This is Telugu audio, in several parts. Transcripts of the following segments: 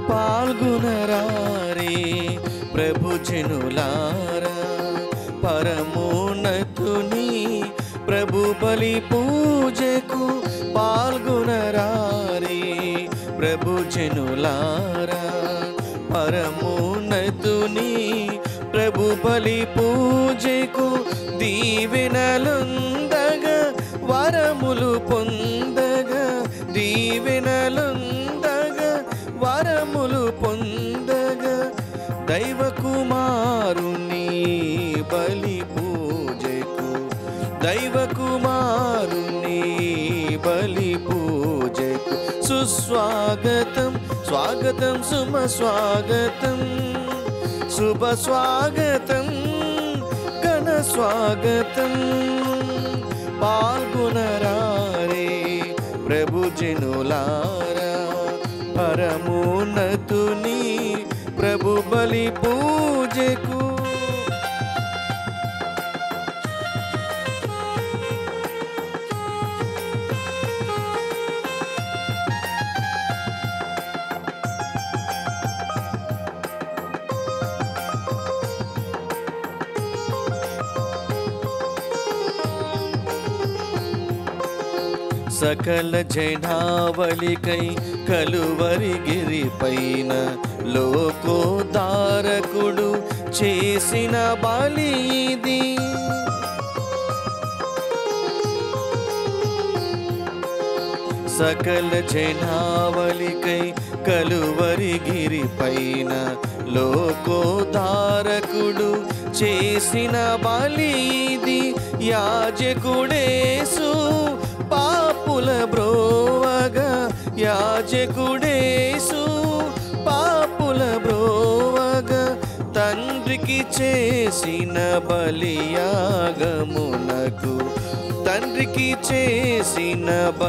పాల్గొనరారే ప్రభు జనులారా పరమోన్నతుని ప్రభు బలి పూజకు పాల్గొనరారే ప్రభు జనులారా పరమోన్నతుని ప్రభు బలి పూజకు దీవెనలుందగా వరములు పొందగా దీవెనలుందగా వరములు పొందగా దైవ కుమారుని బలి పూజకు దైవ కుమారుని బలి పూజకు సుస్వాగతం స్వాగతం సుమ స్వాగతం శుభ స్వాగతం ఘన స్వాగతం పాల్గొనరారే ప్రభు జనులారా పరమోన్నతుని ప్రభు బలి పూజకు సకల జనావళికై కలువరి గిరిపైన లోకోదారకుడు చేసిన బలి ఇది సకల జనావళికై కలువరి గిరిపైన లోకోదారకుడు చేసిన బలి ఇది యాజకుడేసు పాపుల బ్రోవగా యాజకుడేసు పాపుల బ్రోవగా తండ్రికి చేసిన బలియాగమునకు తండ్రికి చేసిన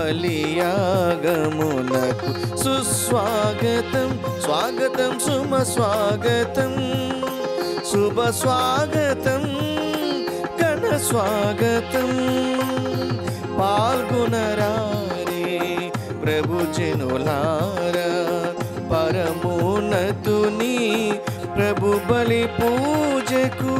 బలియాగమునకు సుస్వాగతం స్వాగతం సుమ స్వాగతం శుభ స్వాగతం ఘన స్వాగతం పాల్గొనరారే ప్రభు జనులారా పరమోన్నతుని ప్రభు బలి పూజకు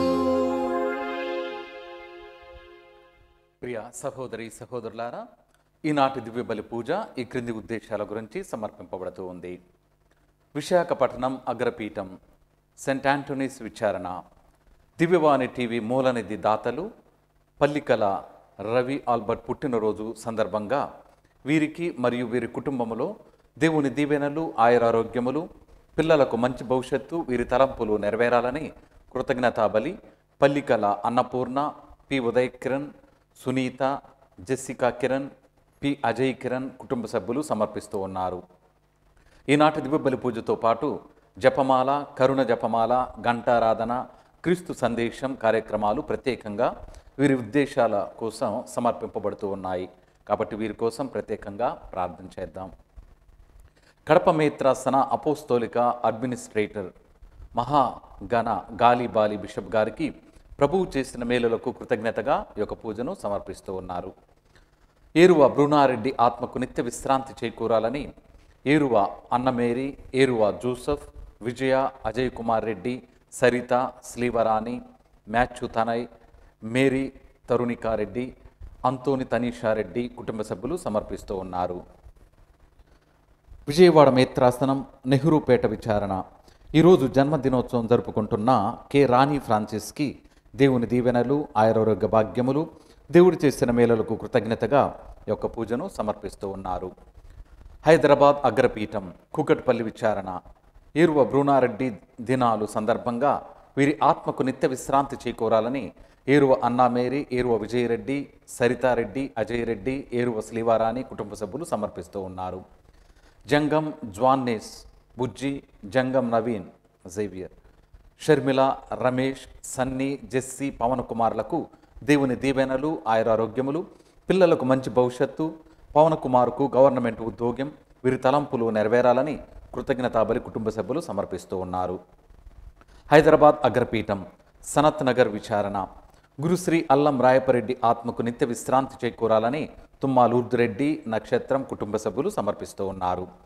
ప్రియ సహోదరి సహోదరులారా ఈనాటి దివ్య బలి పూజ ఈ క్రింది ఉద్దేశాల గురించి సమర్పింపబడుతూ ఉంది విశాఖపట్నం అగ్రపీఠం సెంట్ ఆంటోనీస్ విచారణ దివ్యవాణి టీవీ మూలనిధి దాతలు పల్లికల రవి ఆల్బర్ట్ పుట్టినరోజు సందర్భంగా వీరికి మరియు వీరి కుటుంబములో దేవుని దీవెనలు ఆయురారోగ్యములు పిల్లలకు మంచి భవిష్యత్తు వీరి తలంపులు నెరవేరాలని కృతజ్ఞతాబలి పల్లికల Annapurna P Uday Kiran Sunitha Jessica Kiran P Ajay Kiran కుటుంబ సభ్యులు సమర్పిస్తూ ఉన్నారు ఈనాటి దివ్యబలి పూజతో పాటు జపమాల కరుణ జపమాల ఘంటారాధన క్రీస్తు సందేశం కార్యక్రమాలు ప్రత్యేకంగా వీరి ఉద్దేశాల కోసం సమర్పింపబడుతూ ఉన్నాయి కాబట్టి వీరి కోసం ప్రత్యేకంగా ప్రార్థన చేద్దాం కడప మేత్రాసన అపోస్తోలిక అడ్మినిస్ట్రేటర్ మహాగణ గాలిబాలి బిషప్ గారికి ప్రభువు చేసిన మేలులకు కృతజ్ఞతగా ఈ యొక్క పూజను సమర్పిస్తూ ఉన్నారు ఏరువ బృణారెడ్డి ఆత్మకు నిత్య విశ్రాంతి చేకూరాలని Eruva Annamary Eruva Joseph Vijaya Ajay Kumar Reddy Saritha Srivarani Matthew Tanay Mary Tarunika Reddy Anthony Tanisha Reddy కుటుంబ సభ్యులు సమర్పిస్తూ ఉన్నారు విజయవాడ మేత్రాసనం నెహ్రూపేట విచారణ ఈరోజు జన్మదినోత్సవం జరుపుకుంటున్న కె రాణి ఫ్రాన్సిస్కి దేవుని దీవెనలు ఆయురారోగ్య భాగ్యములు దేవుడు చేసిన మేలులకు కృతజ్ఞతగా ఈ యొక్క పూజను సమర్పిస్తూ ఉన్నారు హైదరాబాద్ అగ్రపీఠం కుకట్పల్లి విచారణ ఏరువ బృణారెడ్డి దినాలు సందర్భంగా వీరి ఆత్మకు నిత్య విశ్రాంతి చేకూరాలని ఏరువ అన్నామేరి ఏరువ విజయరెడ్డి సరితారెడ్డి అజయ్ రెడ్డి ఏరువ శ్రీవారాణి కుటుంబ సభ్యులు సమర్పిస్తూ ఉన్నారు జంగం జ్వాన్నేస్ Bujji Jangam Naveen Xavier Sharmila Ramesh Sunny Jessie Pavan కుమార్లకు దేవుని దీవెనలు ఆయురారోగ్యములు పిల్లలకు మంచి భవిష్యత్తు పవన్ కుమార్కు గవర్నమెంట్ ఉద్యోగం వీరి తలంపులు నెరవేరాలని కృతజ్ఞతాబలి కుటుంబ సభ్యులు సమర్పిస్తూ ఉన్నారు హైదరాబాద్ అగ్రపీఠం సనత్ నగర్ విచారణ గురుశ్రీ అల్లం రాయపరెడ్డి ఆత్మకు నిత్య విశ్రాంతి చేకూరాలని తుమ్మా లూర్దురెడ్డి నక్షత్రం కుటుంబ సభ్యులు సమర్పిస్తూ ఉన్నారు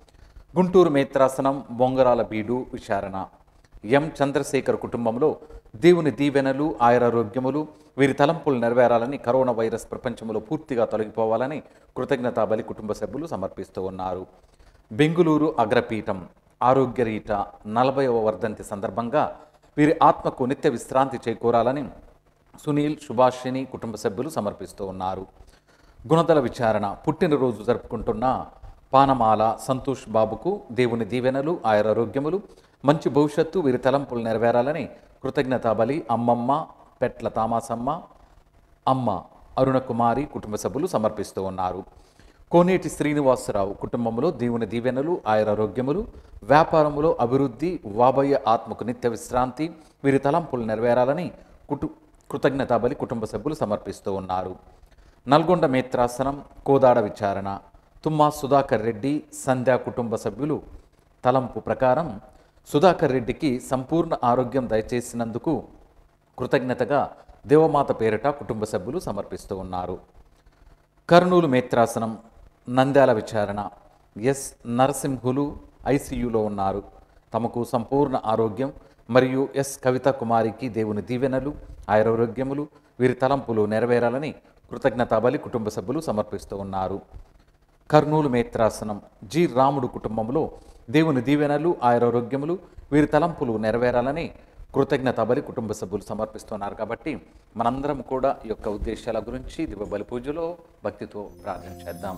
గుంటూరు మేత్రాసనం బొంగరాల బీడు విచారణ ఎం చంద్రశేఖర్ కుటుంబంలో దేవుని దీవెనలు ఆయురారోగ్యములు వీరి తలంపులు నెరవేరాలని కరోనా వైరస్ ప్రపంచంలో పూర్తిగా తొలగిపోవాలని కృతజ్ఞతా బలి కుటుంబ సభ్యులు సమర్పిస్తూ ఉన్నారు బెంగుళూరు అగ్రపీఠం ఆరోగ్యరీట నలభైవ వర్ధంతి సందర్భంగా వీరి ఆత్మకు నిత్య విశ్రాంతి చేకూరాలని సునీల్ సుభాషిణి కుటుంబ సభ్యులు సమర్పిస్తూ ఉన్నారు గుణదల విచారణ పుట్టినరోజు జరుపుకుంటున్న పానమాల సంతోష్ బాబుకు దేవుని దీవెనలు ఆయురారోగ్యములు మంచి భవిష్యత్తు వీరి తలంపులు నెరవేరాలని కృతజ్ఞతా బలి అమ్మమ్మ పెట్ల తామాసమ్మ అమ్మ అరుణకుమారి కుటుంబ సభ్యులు సమర్పిస్తూ ఉన్నారు కోనేటి శ్రీనివాసరావు కుటుంబంలో దేవుని దీవెనలు ఆయురారోగ్యములు వ్యాపారములో అభివృద్ధి వాబయ్య ఆత్మకు నిత్య విశ్రాంతి వీరి తలంపులు నెరవేరాలని కుటు కృతజ్ఞతాబలి కుటుంబ సభ్యులు సమర్పిస్తూ ఉన్నారు నల్గొండ మేత్రాసనం కోదాడ విచారణ తుమ్మా సుధాకర్ రెడ్డి సంధ్యా కుటుంబ సభ్యులు తలంపు ప్రకారం సుధాకర్ రెడ్డికి సంపూర్ణ ఆరోగ్యం దయచేసినందుకు కృతజ్ఞతగా దేవమాత పేరిట కుటుంబ సభ్యులు సమర్పిస్తూ ఉన్నారు కర్నూలు మేత్రాసనం నంద్యాల విచారణ ఎస్ నరసింహులు ఐసీయూలో ఉన్నారు తమకు సంపూర్ణ ఆరోగ్యం మరియు ఎస్ కవిత కుమారికి దేవుని దీవెనలు ఆయురారోగ్యములు వీరి తలంపులు నెరవేరాలని కృతజ్ఞతాబలి కుటుంబ సభ్యులు సమర్పిస్తూ ఉన్నారు కర్నూలు మేత్రాసనం జి రాముడు కుటుంబంలో దేవుని దీవెనలు ఆయురారోగ్యములు వీరి తలంపులు నెరవేరాలని కృతజ్ఞతాబలి కుటుంబ సభ్యులు సమర్పిస్తున్నారు కాబట్టి మనందరం కూడా ఈ యొక్క ఉద్దేశాల గురించి దివ్య బలి పూజలో భక్తితో ప్రార్థన చేద్దాం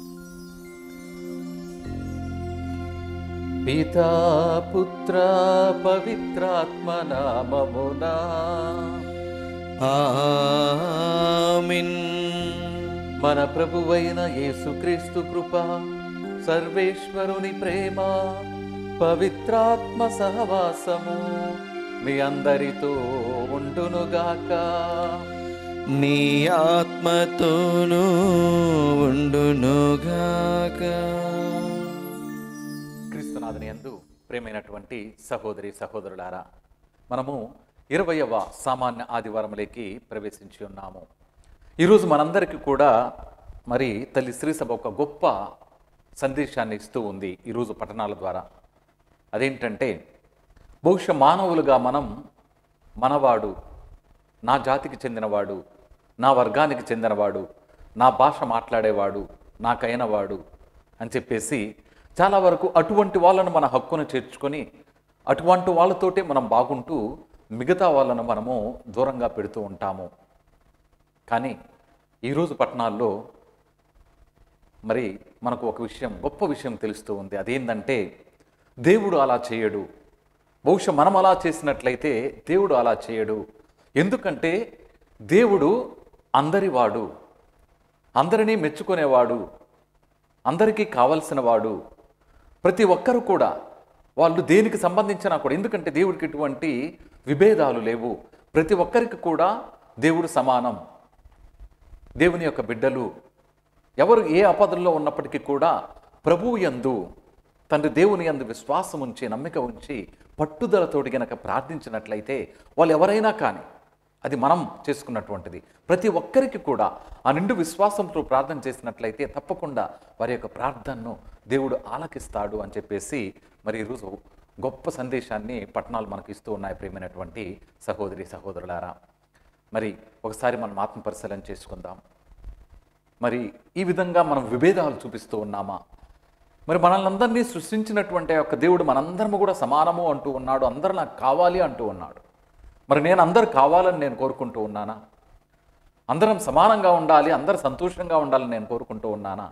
పితా పుత్ర పవిత్రాత్మ నామమునా ఆమిన్ మన ప్రభువైన యేసుక్రీస్తు కృప సర్వేశ్వరుని ప్రేమ పవిత్రాత్మ సహవాసము మీ అందరితో ఉండునుగాక నీ ఆత్మతోనూ ఉండునుగాక క్రీస్తునాథుని యందు ప్రేమైనటువంటి సహోదరి సహోదరులారా మనము ఇరవయవ సామాన్య ఆదివారంలోకి ప్రవేశించి ఉన్నాము ఈరోజు మనందరికీ కూడా మరి తల్లి శ్రీసభ ఒక గొప్ప సందేశాన్ని ఇస్తూ ఉంది ఈరోజు పట్టణాల ద్వారా అదేంటంటే బహుశా మానవులుగా మనం మనవాడు నా జాతికి చెందినవాడు నా వర్గానికి చెందినవాడు నా భాష మాట్లాడేవాడు నాకైనవాడు అని చెప్పేసి చాలా వరకు అటువంటి వాళ్ళను మన హక్కును చేర్చుకొని అటువంటి వాళ్ళతోటే మనం బాగుంటూ మిగతా వాళ్ళను మనము దూరంగా పెడుతూ ఉంటాము కానీ ఈరోజు పట్టణాల్లో మరి మనకు ఒక విషయం గొప్ప విషయం తెలుస్తూ ఉంది అదేంటంటే దేవుడు అలా చేయడు బహుశా మనం అలా చేసినట్లయితే దేవుడు అలా చేయడు ఎందుకంటే దేవుడు అందరివాడు అందరినీ మెచ్చుకునేవాడు అందరికీ కావలసిన వాడు ప్రతి ఒక్కరు కూడా వాళ్ళు దేనికి సంబంధించినా కూడా ఎందుకంటే దేవుడికి ఎటువంటి విభేదాలు లేవు ప్రతి ఒక్కరికి కూడా దేవుడు సమానం దేవుని యొక్క బిడ్డలు ఎవరు ఏ ఆపదల్లో ఉన్నప్పటికీ కూడా ప్రభువు యందు తండ్రి దేవుని యందు విశ్వాసం ఉంచి నమ్మిక ఉంచి పట్టుదలతోటి గనక ప్రార్థించినట్లయితే వాళ్ళు ఎవరైనా కానీ అది మనం చేసుకున్నటువంటిది ప్రతి ఒక్కరికి కూడా ఆ నిండు విశ్వాసంతో ప్రార్థన చేసినట్లయితే తప్పకుండా వారి యొక్క ప్రార్థనను దేవుడు ఆలకిస్తాడు అని చెప్పేసి మరి ఈరోజు గొప్ప సందేశాన్ని పట్టణాలు మనకు ఇస్తూ ఉన్నాయి ప్రేమైనటువంటి సహోదరి సహోదరులారా మరి ఒకసారి మనం ఆత్మ పరిశీలన చేసుకుందాం మరి ఈ విధంగా మనం విభేదాలు చూపిస్తూ ఉన్నామా మరి మనల్ని అందరినీ సృష్టించినటువంటి ఆ యొక్క దేవుడు మనందరము కూడా సమానము అంటూ ఉన్నాడు అందరూ నాకు కావాలి అంటూ ఉన్నాడు మరి నేను అందరు కావాలని నేను కోరుకుంటూ ఉన్నానా అందరం సమానంగా ఉండాలి అందరు సంతోషంగా ఉండాలని నేను కోరుకుంటూ ఉన్నానా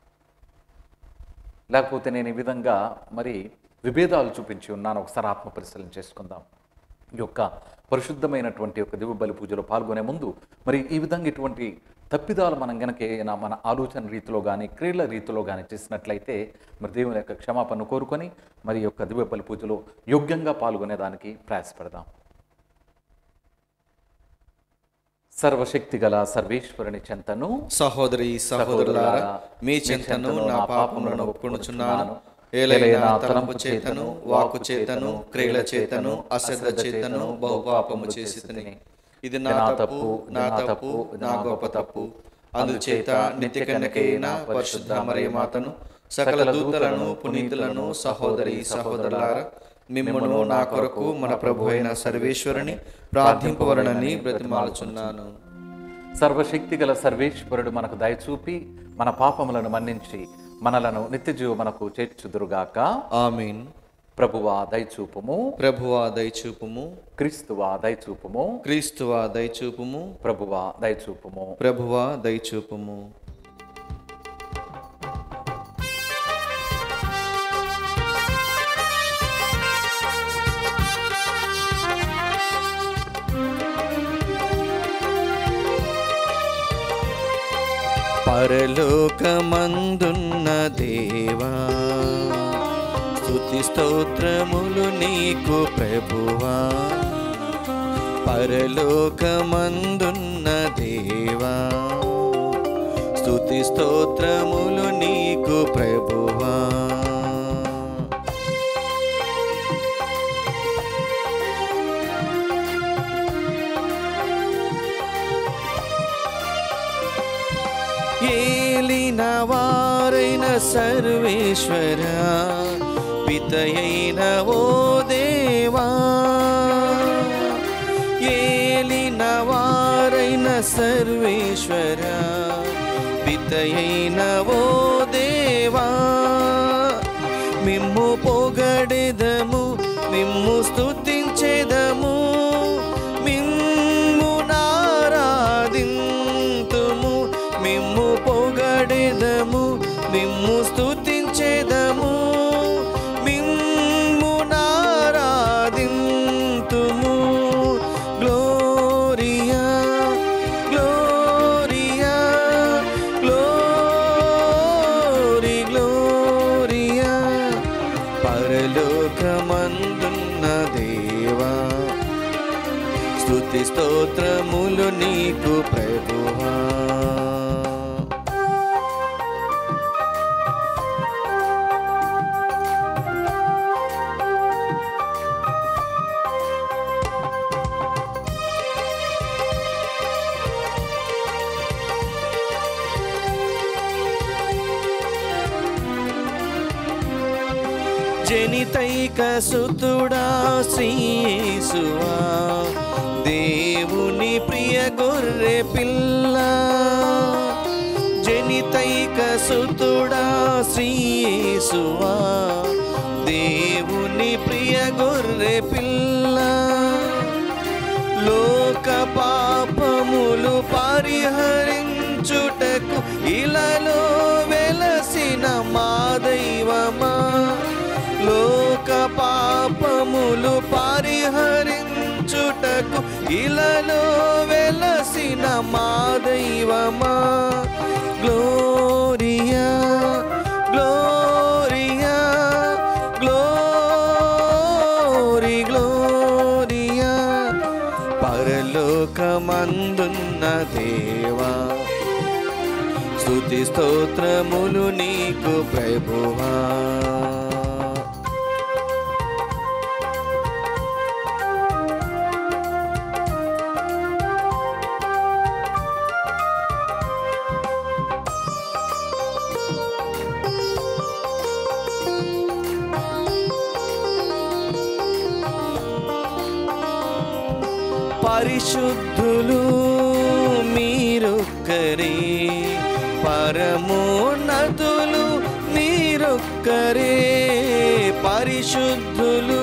లేకపోతే నేను ఈ విధంగా మరి విభేదాలు చూపించి ఉన్నాను ఒకసారి ఆత్మ పరిశీలన చేసుకుందాం ఈ యొక్క పరిశుద్ధమైనటువంటి యొక్క దివ్య బలి పూజలో పాల్గొనే ముందు మరి ఈ విధంగా ఇటువంటి తప్పిదాలు మనం గనక ఏదైనా మన ఆలోచన రీతిలో కానీ క్రియల రీతిలో కానీ చేసినట్లయితే మరి దేవుని యొక్క క్షమాపణ కోరుకొని మరి ఈ యొక్క దివ్య బలి పూజలో యోగ్యంగా పాల్గొనేదానికి ప్రయాసపడదాం సర్వశక్తి గల సర్వేశ్వరుని చెంతను సహోదరి సహోదరులారా మీ చింతను నా పాపములను ఒప్పుకొనుచున్నాను ఏలైనా తలంపు చేతను వాకు చేతను క్రియల చేతను అశ్రద్ధ చేతను బహుపాపము చేసి ఇది నా తప్పు నా తప్పు నా గొప్ప తప్పు అందుచేత నిత్య కన్యకైన పరిశుద్ధ మరియమాతను సకల దూతలను పునీతులను సహోదరి సహోదరులారా మిమ్మను నా కొరకు మన ప్రభు అయిన సర్వేశ్వరుని ప్రార్థింపవలనని బ్రతిమాలుచున్నాను సర్వశక్తి గల సర్వేశ్వరుడు మనకు దయచూపి మన పాపములను మన్నించి మనలను నిత్యజీవమునకు చేర్చుదురుగాక ఆమీన్ ప్రభువా దయచూపుము ప్రభువా దయచూపుము క్రీస్తువా దయచూపుము క్రీస్తువా దయచూపుము ప్రభువా దయచూపుము ప్రభువా దయచూపుము పరలోకమందున్న దేవా స్తుతి స్తోత్రములు నీకు ప్రభువా పరలోకమందున్న దేవా స్తుతి స్తోత్రములు నీకు ప్రభువా ఏలిన వారైన సర్వేశ్వర పితయైన ఓ దేవా ఏలిన వారైన సర్వేశ్వర పితయైన ఓ దేవా మిమ్ము పొగడెదము మిమ్ము స్తుతించెదము మిమ్ము నారాధింతుము మిమ్ము పొగడెదము మిమ్ము స్తుతించెదము మిమ్ము నారాధింతుము గ్లోరియా గ్లోరియా గ్లోరి గ్లోరియా పరలోకమందున్న దేవా స్తుతి స్తోత్రములు నీకు ప్రభువా జనితైక సుతుడా శ్రీసువా దేవుని ప్రియ గొర్రె పిల్ల జనితైక సుతుడా శ్రీసువా దేవుని ప్రియ గొర్రె పిల్ల లోక పాపములు పరిహరించుటకు ఇలలో వెలసిన మా దైవమా లోక పాపములు పరిహరించుటకు ఇలలో వెలసిన మా దైవమా గ్లోరియా గ్లోరియా గ్లోరి గ్లోరియా పరలోకమందున్న దేవా స్తుతి స్తోత్రములు నీకు ప్రభువా పరిశుద్ధులు మీరొక్కరే పరమోన్నతులు మీరొక్కరే పరిశుద్ధులు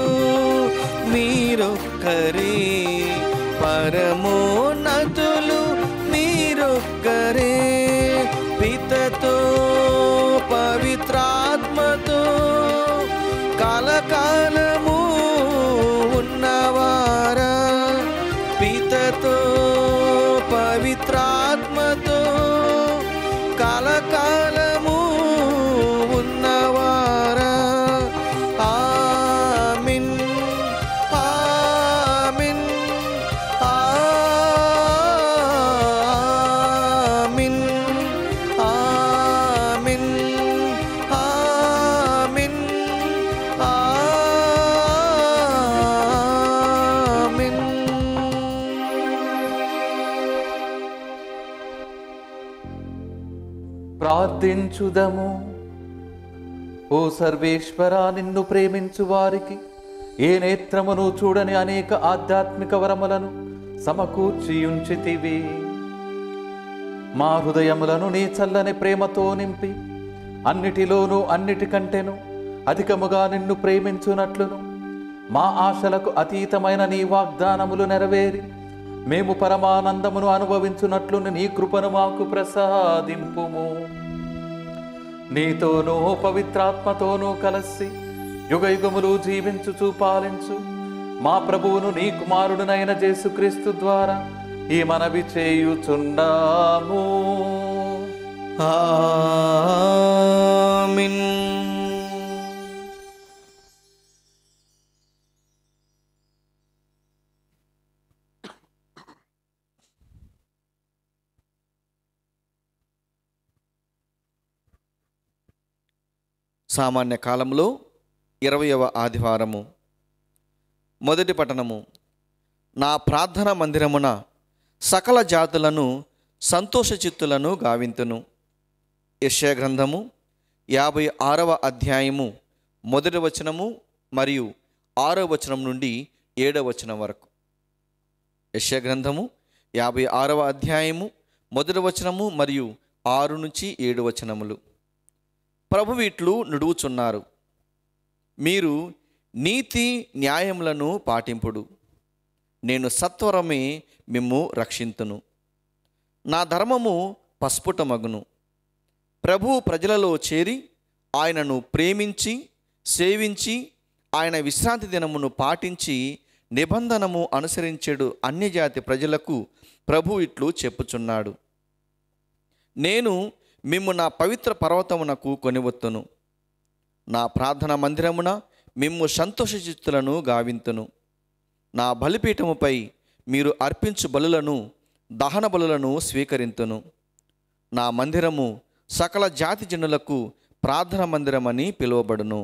మీరొక్కరే పరమోన్నతులు మీరొక్కరే పితతో పవిత్రాత్మతో కలకాలము ఉన్నవారా పితతో పవిత్రాత్మతో కలకాలము ఉన్నవారా ఆమిన్ ఆమిన్ ఆమిన్ ఆమిన్ ఆమిన్ ప్రార్థించుదము ఓ సర్వేశ్వర నిన్ను ప్రేమించు వారికి ఏ నేత్రమును చూడని అనేక ఆధ్యాత్మిక వరములను సమకూర్చి ఉంచితివి మా హృదయములను నీ చల్లని ప్రేమతో నింపి అన్నిటిలోనూ అన్నిటికంటేను అధికముగా నిన్ను ప్రేమించునట్లును మా ఆశలకు అతీతమైన నీ వాగ్దానములు నెరవేరి మేము పరమానందమును అనుభవించున్నట్లు నీ కృపను మాకు ప్రసాదింపుము నీతోనూ పవిత్రాత్మతోనూ కలిసి యుగయుగములు జీవించుచు పాలించు మా ప్రభువును నీ కుమారుడునైన యేసుక్రీస్తు ద్వారా ఈ మనవి చేయుచున్నాము ఆమేన్ సామాన్య కాలంలో ఇరవయవ ఆదివారము మొదటి పట్టణము నా ప్రార్థన మందిరమున సకల జాతులను సంతోషచిత్తులను గావింతును యెషయా గ్రంథము యాభై ఆరవ అధ్యాయము మొదటి వచనము మరియు ఆరో వచనం నుండి ఏడవ వచనం వరకు యెషయా గ్రంథము యాభై ఆరవ అధ్యాయము మొదటి వచనము మరియు ఆరు నుంచి ఏడు వచనములు ప్రభు వీట్లు నుడువుచున్నారు మీరు నీతి న్యాయములను పాటింపుడు నేను సత్వరమే మిమ్ము రక్షింతును నా ధర్మము పస్ఫుటమగును ప్రభు ప్రజలలో చేరి ఆయనను ప్రేమించి సేవించి ఆయన విశ్రాంతి దినమును పాటించి నిబంధనము అనుసరించెడు అన్యజాతి ప్రజలకు ప్రభు ఇట్లు చెప్పుచున్నాడు నేను మిమ్ము నా పవిత్ర పర్వతమునకు కొనివత్తును నా ప్రార్థన మందిరమున మిమ్ము సంతోషచిత్తులను గావింతును నా బలిపీఠముపై మీరు అర్పించు బలులను దహన బలులను స్వీకరింతును నా మందిరము సకల జాతి జనులకు ప్రార్థన మందిరమని పిలువబడును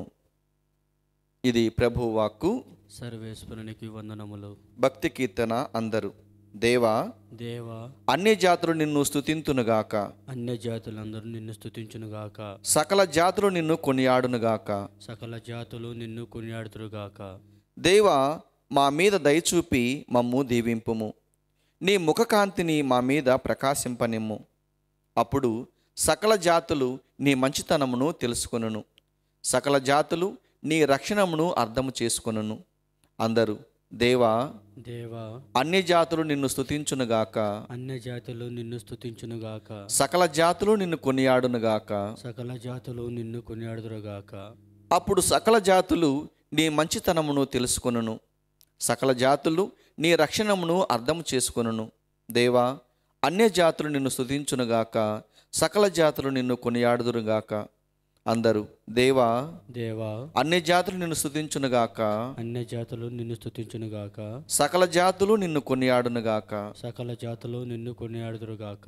ఇది ప్రభు వాక్కు సర్వేశ్వరునికి వందనములు భక్తి కీర్తన అందరు దేవా దేవా అన్ని జాతులు నిన్ను స్తుతింతునుగాక అన్య జాతులందరూ నిన్ను స్తుతించునుగాక సకల జాతులు నిన్ను కొనియాడునుగాక సకల జాతులు నిన్ను కొనియాడుతురుగాక దేవా మా మీద దయచూపి మమ్ము దీవింపుము నీ ముఖకాంతిని మా మీద ప్రకాశింపనిమ్ము అప్పుడు సకల జాతులు నీ మంచితనమును తెలుసుకొనును సకల జాతులు నీ రక్షణమును అర్థము చేసుకొనును అందరూ దేవా దేవా అన్ని జాతులు నిన్ను స్తుతించునుగాక అన్య జాతులు నిన్ను స్తుతించునుగాక సకల జాతులు నిన్ను కొనియాడునుగాక సకల జాతులు నిన్ను కొనియాడుదురుగాక అప్పుడు సకల జాతులు నీ మంచితనమును తెలుసుకొనును సకల జాతులు నీ రక్షణమును అర్థం చేసుకొనును దేవా అన్య జాతులు నిన్ను స్తుతించునుగాక సకల జాతులు నిన్ను కొనియాడుదురుగాక అందరూ దేవా దేవా అన్ని జాతులు నిన్ను స్తుతించునుగాక అన్య జాతులు నిన్ను స్తుతించునుగాక సకల జాతులు నిన్ను కొనియాడునుగాక సకల జాతులు నిన్ను కొనియాడుదురుగాక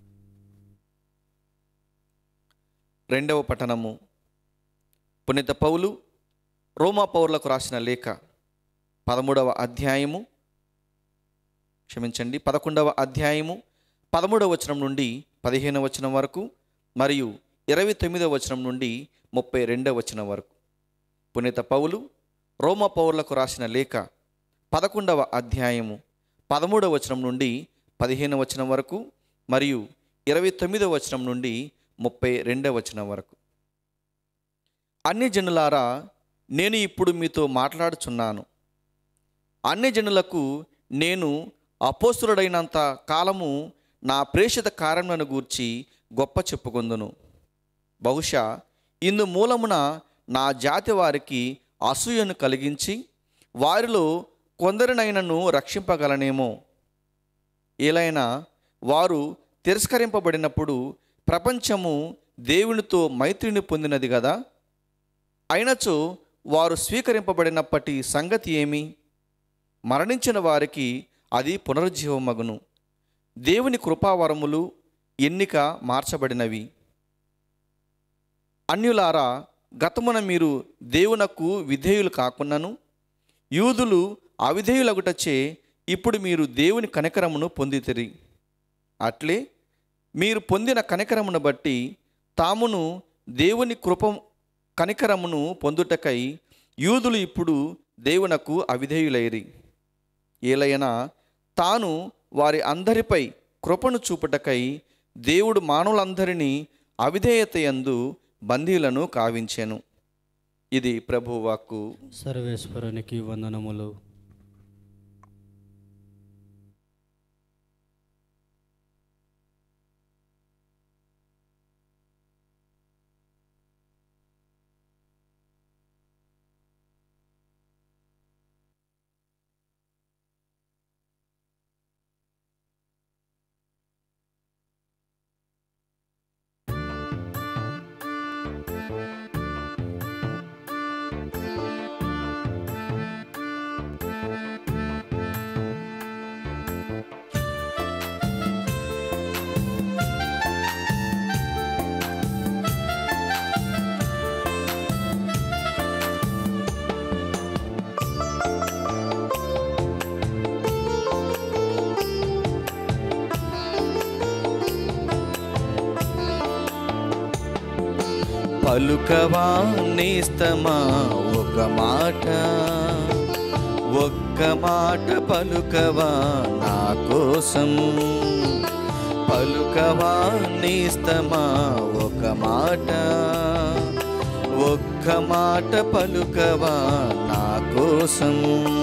రెండవ పఠనము పునీత పౌలు రోమా పౌరులకు రాసిన లేఖ పదమూడవ అధ్యాయము క్షమించండి పదకొండవ అధ్యాయము పదమూడవ వచనం నుండి పదిహేనవ వచనం వరకు మరియు ఇరవై తొమ్మిదవ వచనం నుండి ముప్పై రెండవ వచనం వరకు పునీత పౌలు రోమా పౌరులకు రాసిన లేఖ పదకొండవ అధ్యాయము పదమూడవ వచనం నుండి పదిహేనవ వచనం వరకు మరియు ఇరవై తొమ్మిదవ వచనం నుండి ముప్పై రెండవ వచనం వరకు అన్ని జనులారా నేను ఇప్పుడు మీతో మాట్లాడుచున్నాను అన్ని జనులకు నేను అపోస్తుడైనంత కాలము నా ప్రేషిత కార్యములను గూర్చి గొప్ప చెప్పుకొందును బహుశా ఇందు మూలమున నా జాతి వారికి అసూయను కలిగించి వారిలో కొందరినైనను రక్షింపగలనేమో ఏలైనా వారు తిరస్కరింపబడినప్పుడు ప్రపంచము దేవునితో మైత్రిని పొందినది కదా అయినచో వారు స్వీకరింపబడినప్పటి సంగతి ఏమి మరణించిన వారికి అది పునరుజ్జీవమగును దేవుని కృపావరములు ఎన్నిక మార్చబడినవి అన్యులారా గతమున మీరు దేవునకు విధేయులు కాకున్నను యూదులు అవిధేయులగుటచే ఇప్పుడు మీరు దేవుని కనికరమును పొందితిరి అట్లే మీరు పొందిన కనికరమును బట్టి తామును దేవుని కృప కనికరమును పొందుటకై యూదులు ఇప్పుడు దేవునకు అవిధేయులైరి ఏలైనా తాను వారి అందరిపై కృపను చూపుటకై దేవుడు మానవులందరినీ అవిధేయతయందు బందీలను కావించెను ఇది ప్రభువాక్కు సర్వేశ్వరునికి వందనములు పలుకవా నేస్తమా ఒక మాట ఒక్క మాట పలుకవా నా కోసం పలుకవా నేస్తమా ఒక మాట ఒక్క మాట పలుకవా నా కోసం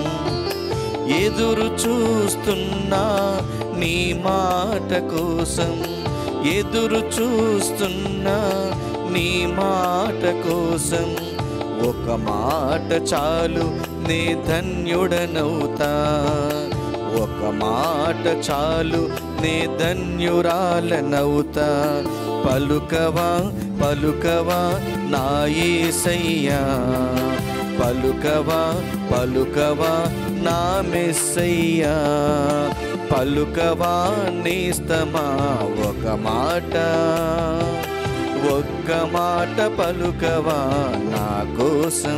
ఎదురు చూస్తున్నా నీ మాట కోసం ఎదురు చూస్తున్నా నీ మాట కోసం ఒక మాట చాలు నే ధన్యుడనవుతా ఒక మాట చాలు నే ధన్యురాలనవుతా పలుకవా పలుకవా నా యేసయ్యా పలుకవా పలుకవా నా మెస్సయ్యా పలుకవా నేస్తమా ఒక మాట ఒక్క మాట పలుకవా నా కోసం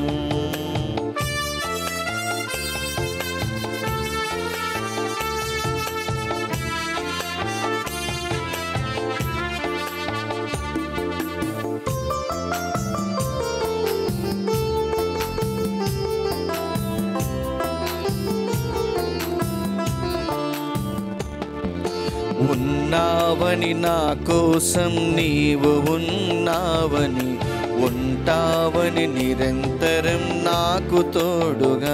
ఉన్నావని నా కోసం నీవు ఉన్నావని ఉంటావని నిరంతరం నాకు తోడుగా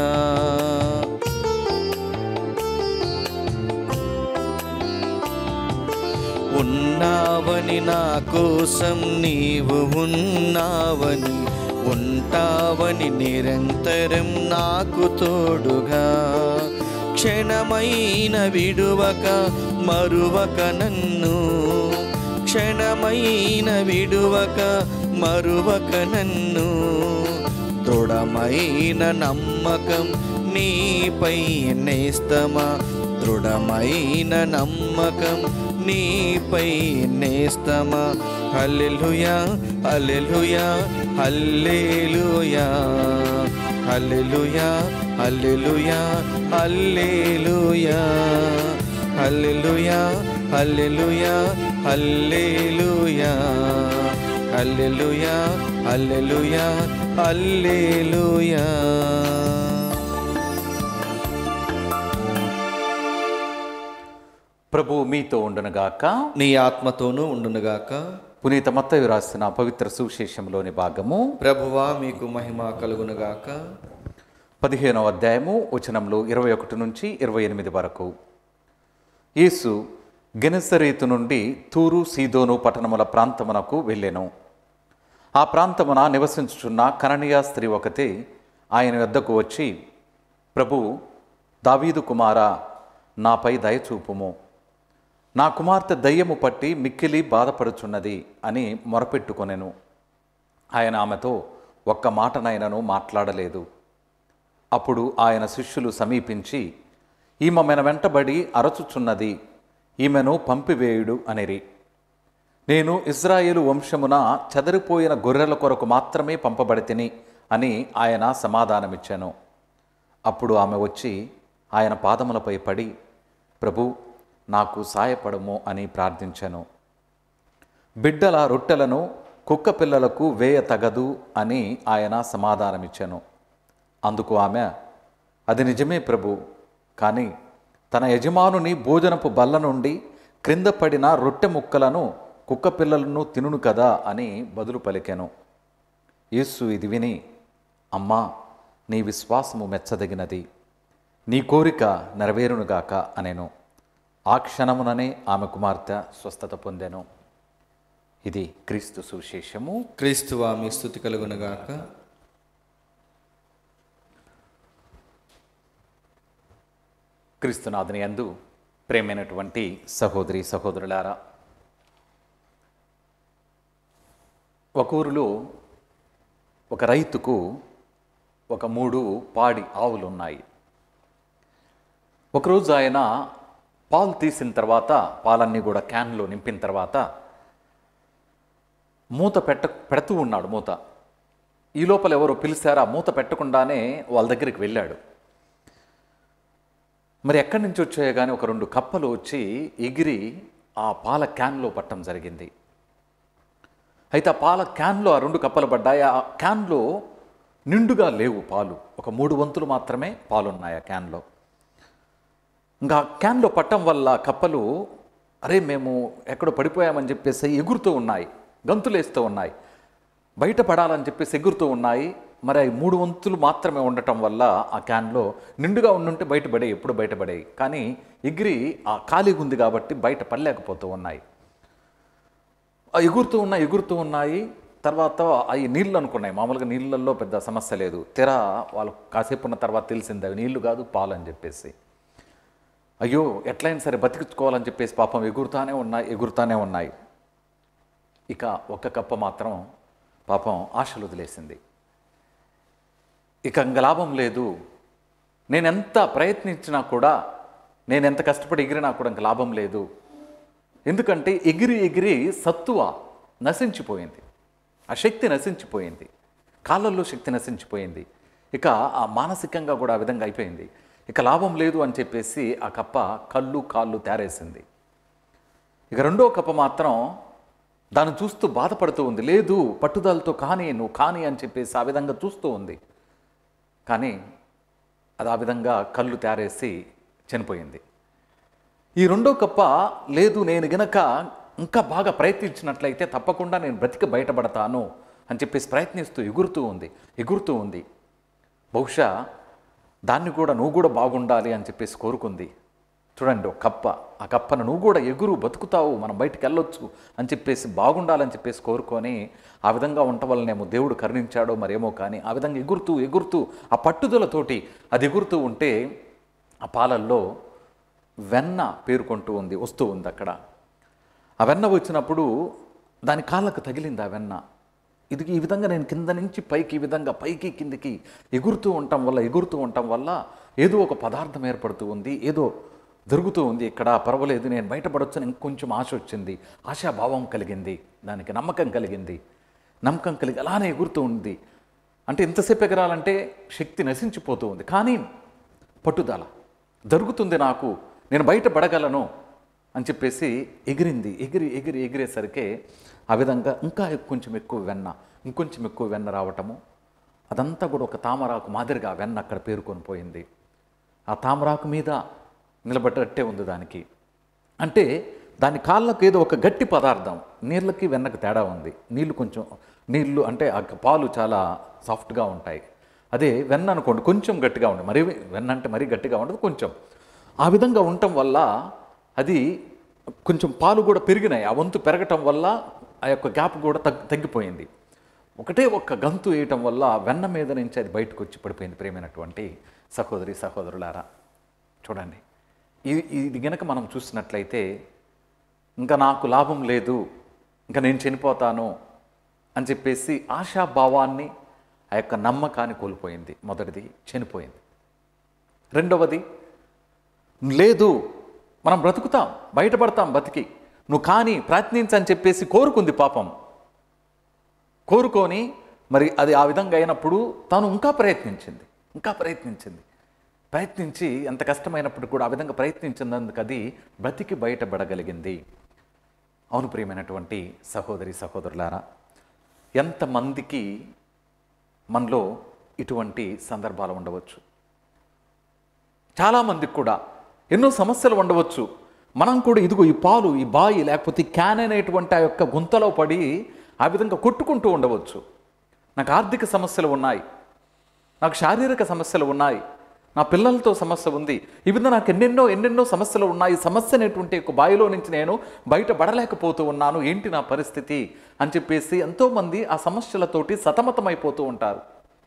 ఉన్నావని నా కోసం నీవు ఉన్నావని ఉంటావని నిరంతరం నాకు తోడుగా క్షణమైన విడువక మరువక నన్ను క్షణమైన విడువక మరువక నన్ను దృఢమైన నమ్మకం నీపై నేస్తమా దృఢమైన నమ్మకం నీపై నేస్తమా హల్లెలూయా హల్లెలూయా హల్లెలూయా హల్లెలూయా హల్లెలూయా హల్లెలూయా హల్లెలూయా హల్లెలూయా హల్లెలూయా హల్లెలూయా హల్లెలూయా హల్లెలూయా ప్రభు మీతో ఉండునుగాక నీ ఆత్మతోనూ ఉండునుగాక పునీత మత్తయి రాసిన పవిత్ర సువిశేషంలోని భాగము ప్రభువా మీకు మహిమ కలుగునుగాక పదిహేనవ అధ్యాయము వచనంలో ఇరవై ఒకటి నుంచి ఇరవై ఎనిమిది వరకు యేసు గెనసరీతు నుండి తూరు సీదోను పట్టణముల ప్రాంతమునకు వెళ్ళెను ఆ ప్రాంతమున నివసించుచున్న కరణీయ స్త్రీ ఒకతే ఆయన వద్దకు వచ్చి ప్రభు దావీదు కుమార నాపై దయచూపుము నా కుమార్తె దయ్యము పట్టి మిక్కిలి బాధపడుచున్నది అని మొరపెట్టుకొనెను ఆయన ఆమెతో ఒక్క మాటనైనను మాట్లాడలేదు అప్పుడు ఆయన శిష్యులు సమీపించి ఈమె మన వెంటబడి అరచుచున్నది ఈమెను పంపివేయుడు అనిరి నేను ఇజ్రాయేలు వంశమున చెదరిపోయిన గొర్రెల కొరకు మాత్రమే పంపబడితిని అని ఆయన సమాధానమిచ్చాను అప్పుడు ఆమె వచ్చి ఆయన పాదములపై పడి ప్రభు నాకు సాయపడము అని ప్రార్థించాను బిడ్డల రొట్టెలను కుక్క పిల్లలకు వేయ తగదు అని ఆయన సమాధానమిచ్చాను అందుకు ఆమె అది నిజమే ప్రభు కానీ తన యజమానుని భోజనపు బల్ల నుండి క్రింద పడిన రొట్టె ముక్కలను కుక్క పిల్లలను తినును కదా అని బదులు పలికాను యేసు ఇది విని అమ్మా నీ విశ్వాసము మెచ్చదగినది నీ కోరిక నెరవేరునుగాక అనేను ఆ క్షణముననే ఆమె కుమార్తె స్వస్థత పొందెను ఇది క్రీస్తు సువిశేషము క్రీస్తువా మీ స్థుతి కలుగునుగాక క్రీస్తునాథుని యందు ప్రేమైనటువంటి సహోదరి సహోదరులారా ఒక ఊరిలో ఒక రైతుకు ఒక మూడు పాడి ఆవులు ఉన్నాయి ఒకరోజు ఆయన పాలు తీసిన తర్వాత పాలన్నీ కూడా క్యాన్లో నింపిన తర్వాత మూత పెట్ట పెడుతూ ఉన్నాడు మూత ఈ లోపల ఎవరో పిలిచారా మూత పెట్టకుండానే వాళ్ళ దగ్గరికి వెళ్ళాడు మరి ఎక్కడి నుంచి వచ్చాయో కానీ ఒక రెండు కప్పలు వచ్చి ఎగిరి ఆ పాల క్యాన్లో పట్టడం జరిగింది అయితే ఆ పాల క్యాన్లో ఆ రెండు కప్పలు పడ్డాయి ఆ క్యాన్లో నిండుగా లేవు పాలు ఒక మూడు వంతులు మాత్రమే పాలు ఉన్నాయి ఆ క్యాన్లో ఇంకా ఆ క్యాన్లో పట్టడం వల్ల కప్పలు అరే మేము ఎక్కడో పడిపోయామని చెప్పేసి ఎగురుతూ ఉన్నాయి గంతులేస్తూ ఉన్నాయి బయట పడాలని చెప్పేసి ఎగురుతూ ఉన్నాయి మరి అవి మూడు వంతులు మాత్రమే ఉండటం వల్ల ఆ క్యాన్లో నిండుగా ఉండుంటే బయటపడే ఎప్పుడు బయటపడేవి కానీ ఎగిరి ఆ ఖాళీగా ఉంది కాబట్టి బయట పడలేకపోతూ ఉన్నాయి ఆ ఎగురుతూ ఉన్నాయి ఎగురుతూ ఉన్నాయి తర్వాత అవి నీళ్ళు అనుకున్నాయి మామూలుగా నీళ్ళల్లో పెద్ద సమస్య లేదు తెర వాళ్ళు కాసేపు ఉన్న తర్వాత తెలిసింది అవి నీళ్లు కాదు పాలు అని చెప్పేసి అయ్యో ఎట్లయినా సరే బతికించుకోవాలని చెప్పేసి పాపం ఎగురుతానే ఉన్నాయి ఎగురుతానే ఉన్నాయి ఇక ఒక్క కప్ప మాత్రం పాపం ఆశలు వదిలేసింది ఇక ఇంక లాభం లేదు నేను ఎంత ప్రయత్నించినా కూడా నేను ఎంత కష్టపడి ఎగిరినా కూడా ఇంక లాభం లేదు ఎందుకంటే ఎగిరి ఎగిరి సత్తువ నశించిపోయింది ఆ శక్తి నశించిపోయింది కాళ్ళల్లో శక్తి నశించిపోయింది ఇక ఆ మానసికంగా కూడా ఆ విధంగా అయిపోయింది ఇక లాభం లేదు అని చెప్పేసి ఆ కప్ప కళ్ళు కాళ్ళు తేరేసింది ఇక రెండో కప్ప మాత్రం దాన్ని చూస్తూ బాధపడుతూ ఉంది లేదు పట్టుదలతో కానీ నువ్వు కానీ అని చెప్పేసి ఆ విధంగా చూస్తూ ఉంది కానీ అది ఆ విధంగా కళ్ళు తేరేసి చనిపోయింది ఈ రెండో కప్ప లేదు నేను గనక ఇంకా బాగా ప్రయత్నించినట్లయితే తప్పకుండా నేను బ్రతికి బయటపడతాను అని చెప్పేసి ప్రయత్నిస్తూ ఎగురుతూ ఉంది ఎగురుతూ ఉంది బహుశా దాన్ని కూడా నువ్వు కూడా బాగుండాలి అని చెప్పేసి కోరుకుంది చూడండి ఒక కప్ప ఆ కప్పను నువ్వు కూడా ఎగురు బతుకుతావు మనం బయటికి వెళ్ళొచ్చు అని చెప్పేసి బాగుండాలని చెప్పేసి కోరుకొని ఆ విధంగా ఉండటం వల్లనేమో దేవుడు కరుణించాడో మరేమో కానీ ఆ విధంగా ఎగురుతూ ఎగురుతూ ఆ పట్టుదలతోటి అది ఎగురుతూ ఉంటే ఆ పాలల్లో వెన్న పేరుకుంటూ ఉంది వస్తూ ఉంది అక్కడ ఆ వెన్న వచ్చినప్పుడు దాని కాళ్ళకు తగిలింది ఆ వెన్న ఇది ఈ విధంగా నేను కింద నుంచి పైకి ఈ విధంగా పైకి కిందికి ఎగురుతూ ఉండటం వల్ల ఎగురుతూ ఉండటం వల్ల ఏదో ఒక పదార్థం ఏర్పడుతూ ఉంది ఏదో దొరుకుతూ ఉంది ఇక్కడ పర్వాలేదు నేను బయటపడొచ్చని ఇంకొంచెం ఆశ వచ్చింది ఆశాభావం కలిగింది దానికి నమ్మకం కలిగింది నమ్మకం కలిగి అలానే ఎగురుతూ ఉంది అంటే ఎంతసేపు ఎగరాలంటే శక్తి నశించిపోతూ ఉంది కానీ పట్టుదల దొరుకుతుంది నాకు నేను బయటపడగలను అని చెప్పేసి ఎగిరింది ఎగిరి ఎగిరి ఎగిరేసరికి ఆ విధంగా ఇంకా కొంచెం ఎక్కువ వెన్న ఇంకొంచెం ఎక్కువ వెన్న రావటము అదంతా కూడా ఒక తామరాకు మాదిరిగా ఆ వెన్న అక్కడ పేరుకొని పోయింది ఆ తామరాకు మీద నిలబడ్డట్టే ఉంది దానికి అంటే దాని కాళ్ళకు ఏదో ఒక గట్టి పదార్థం నీళ్ళకి వెన్నకి తేడా ఉంది నీళ్ళు కొంచెం నీళ్ళు అంటే ఆ పాలు చాలా సాఫ్ట్గా ఉంటాయి అదే వెన్న అనుకోండి కొంచెం గట్టిగా ఉంటుంది మరీ వెన్న అంటే మరీ గట్టిగా ఉండదు కొంచెం ఆ విధంగా ఉండటం వల్ల అది కొంచెం పాలు కూడా పెరిగినాయి ఆ వంతు పెరగటం వల్ల ఆ యొక్క గ్యాప్ కూడా తగ్గి తగ్గిపోయింది ఒకటే ఒక్క గంతు వేయటం వల్ల ఆ వెన్న మీద నుంచి అది బయటకు వచ్చి పడిపోయింది ప్రేమైనటువంటి సహోదరి సహోదరులారా చూడండి ఇది ఇది గనక మనం చూసినట్లయితే ఇంకా నాకు లాభం లేదు ఇంకా నేను చనిపోతాను అని చెప్పేసి ఆశాభావాన్ని ఆ యొక్క నమ్మకాన్ని కోల్పోయింది మొదటిది చనిపోయింది రెండవది లేదు మనం బ్రతుకుతాం బయటపడతాం బతికి నువ్వు కానీ ప్రయత్నించని చెప్పేసి కోరుకుంది పాపం కోరుకొని మరి అది ఆ విధంగా అయినప్పుడు తాను ఇంకా ప్రయత్నించింది ఇంకా ప్రయత్నించింది ప్రయత్నించి ఎంత కష్టమైనప్పుడు కూడా ఆ విధంగా ప్రయత్నించినందుకు అది బ్రతికి బయటపడగలిగింది అవును ప్రియమైనటువంటి సహోదరి సహోదరులారా ఎంతమందికి మనలో ఇటువంటి సందర్భాలు ఉండవచ్చు చాలామందికి కూడా ఎన్నో సమస్యలు ఉండవచ్చు మనం కూడా ఇదిగో ఈ పాలు ఈ బాయి లేకపోతే ఈ క్యాన్ అనేటువంటి ఆ యొక్క గుంతలో పడి ఆ విధంగా కొట్టుకుంటూ ఉండవచ్చు నాకు ఆర్థిక సమస్యలు ఉన్నాయి నాకు శారీరక సమస్యలు ఉన్నాయి నా పిల్లలతో సమస్య ఉంది ఈ విధంగా నాకు ఎన్నెన్నో ఎన్నెన్నో సమస్యలు ఉన్నాయి ఈ సమస్య అనేటువంటి ఒక బావిలో నుంచి నేను బయటపడలేకపోతూ ఉన్నాను ఏంటి నా పరిస్థితి అని చెప్పేసి ఎంతోమంది ఆ సమస్యలతోటి సతమతమైపోతూ ఉంటారు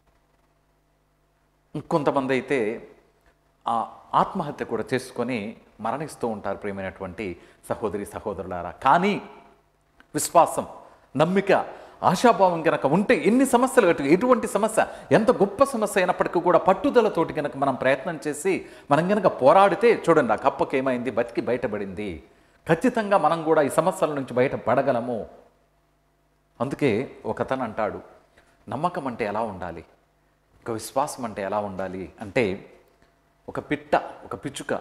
కొంతమంది అయితే ఆ ఆత్మహత్య కూడా చేసుకొని మరణిస్తూ ఉంటారు ప్రియమైనటువంటి సహోదరి సహోదరులారా కానీ విశ్వాసం నమ్మిక ఆశాభావం కనుక ఉంటే ఎన్ని సమస్యలు కట్టు ఎటువంటి సమస్య ఎంత గొప్ప సమస్య అయినప్పటికీ కూడా పట్టుదలతోటి కనుక మనం ప్రయత్నం చేసి మనం కనుక పోరాడితే చూడండి ఆ కప్పకి ఏమైంది బతికి బయటపడింది ఖచ్చితంగా మనం కూడా ఈ సమస్యల నుంచి బయటపడగలము అందుకే ఒకతను అంటాడు నమ్మకం అంటే ఎలా ఉండాలి ఒక విశ్వాసం అంటే ఎలా ఉండాలి అంటే ఒక పిట్ట ఒక పిచ్చుక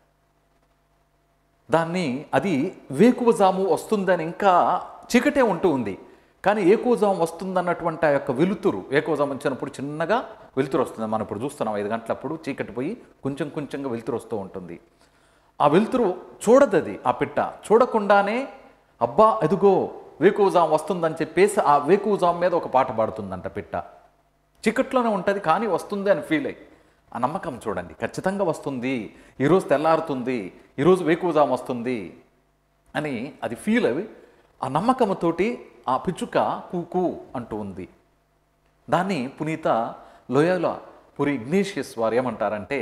దాన్ని అది వేకువజాము వస్తుందని ఇంకా చీకటే ఉంటూ ఉంది కానీ ఏకువజాము వస్తుందన్నటువంటి ఆ యొక్క వెలుతురు ఏకువజాము వచ్చినప్పుడు చిన్నగా వెలుతురు వస్తుంది మనం ఇప్పుడు చూస్తున్నాం ఐదు గంటలప్పుడు చీకటి పోయి కొంచెం కొంచెంగా వెలుతురు వస్తూ ఉంటుంది ఆ వెలుతురు చూడదు అది ఆ పిట్ట చూడకుండానే అబ్బా ఎదుగో వేకువజాము వస్తుందని చెప్పేసి ఆ వేకువజాము మీద ఒక పాట పాడుతుందంట పిట్ట చీకట్లోనే ఉంటుంది కానీ వస్తుంది అని ఫీల్ అయ్యి ఆ నమ్మకం చూడండి ఖచ్చితంగా వస్తుంది ఈరోజు తెల్లారుతుంది ఈరోజు వేకువజాము వస్తుంది అని అది ఫీల్ అవి ఆ నమ్మకంతోటి ఆ పిచ్చుక కూకు అంటూ ఉంది దాన్ని పునీత లోయల పురి ఇగ్నేషియస్ వారు ఏమంటారంటే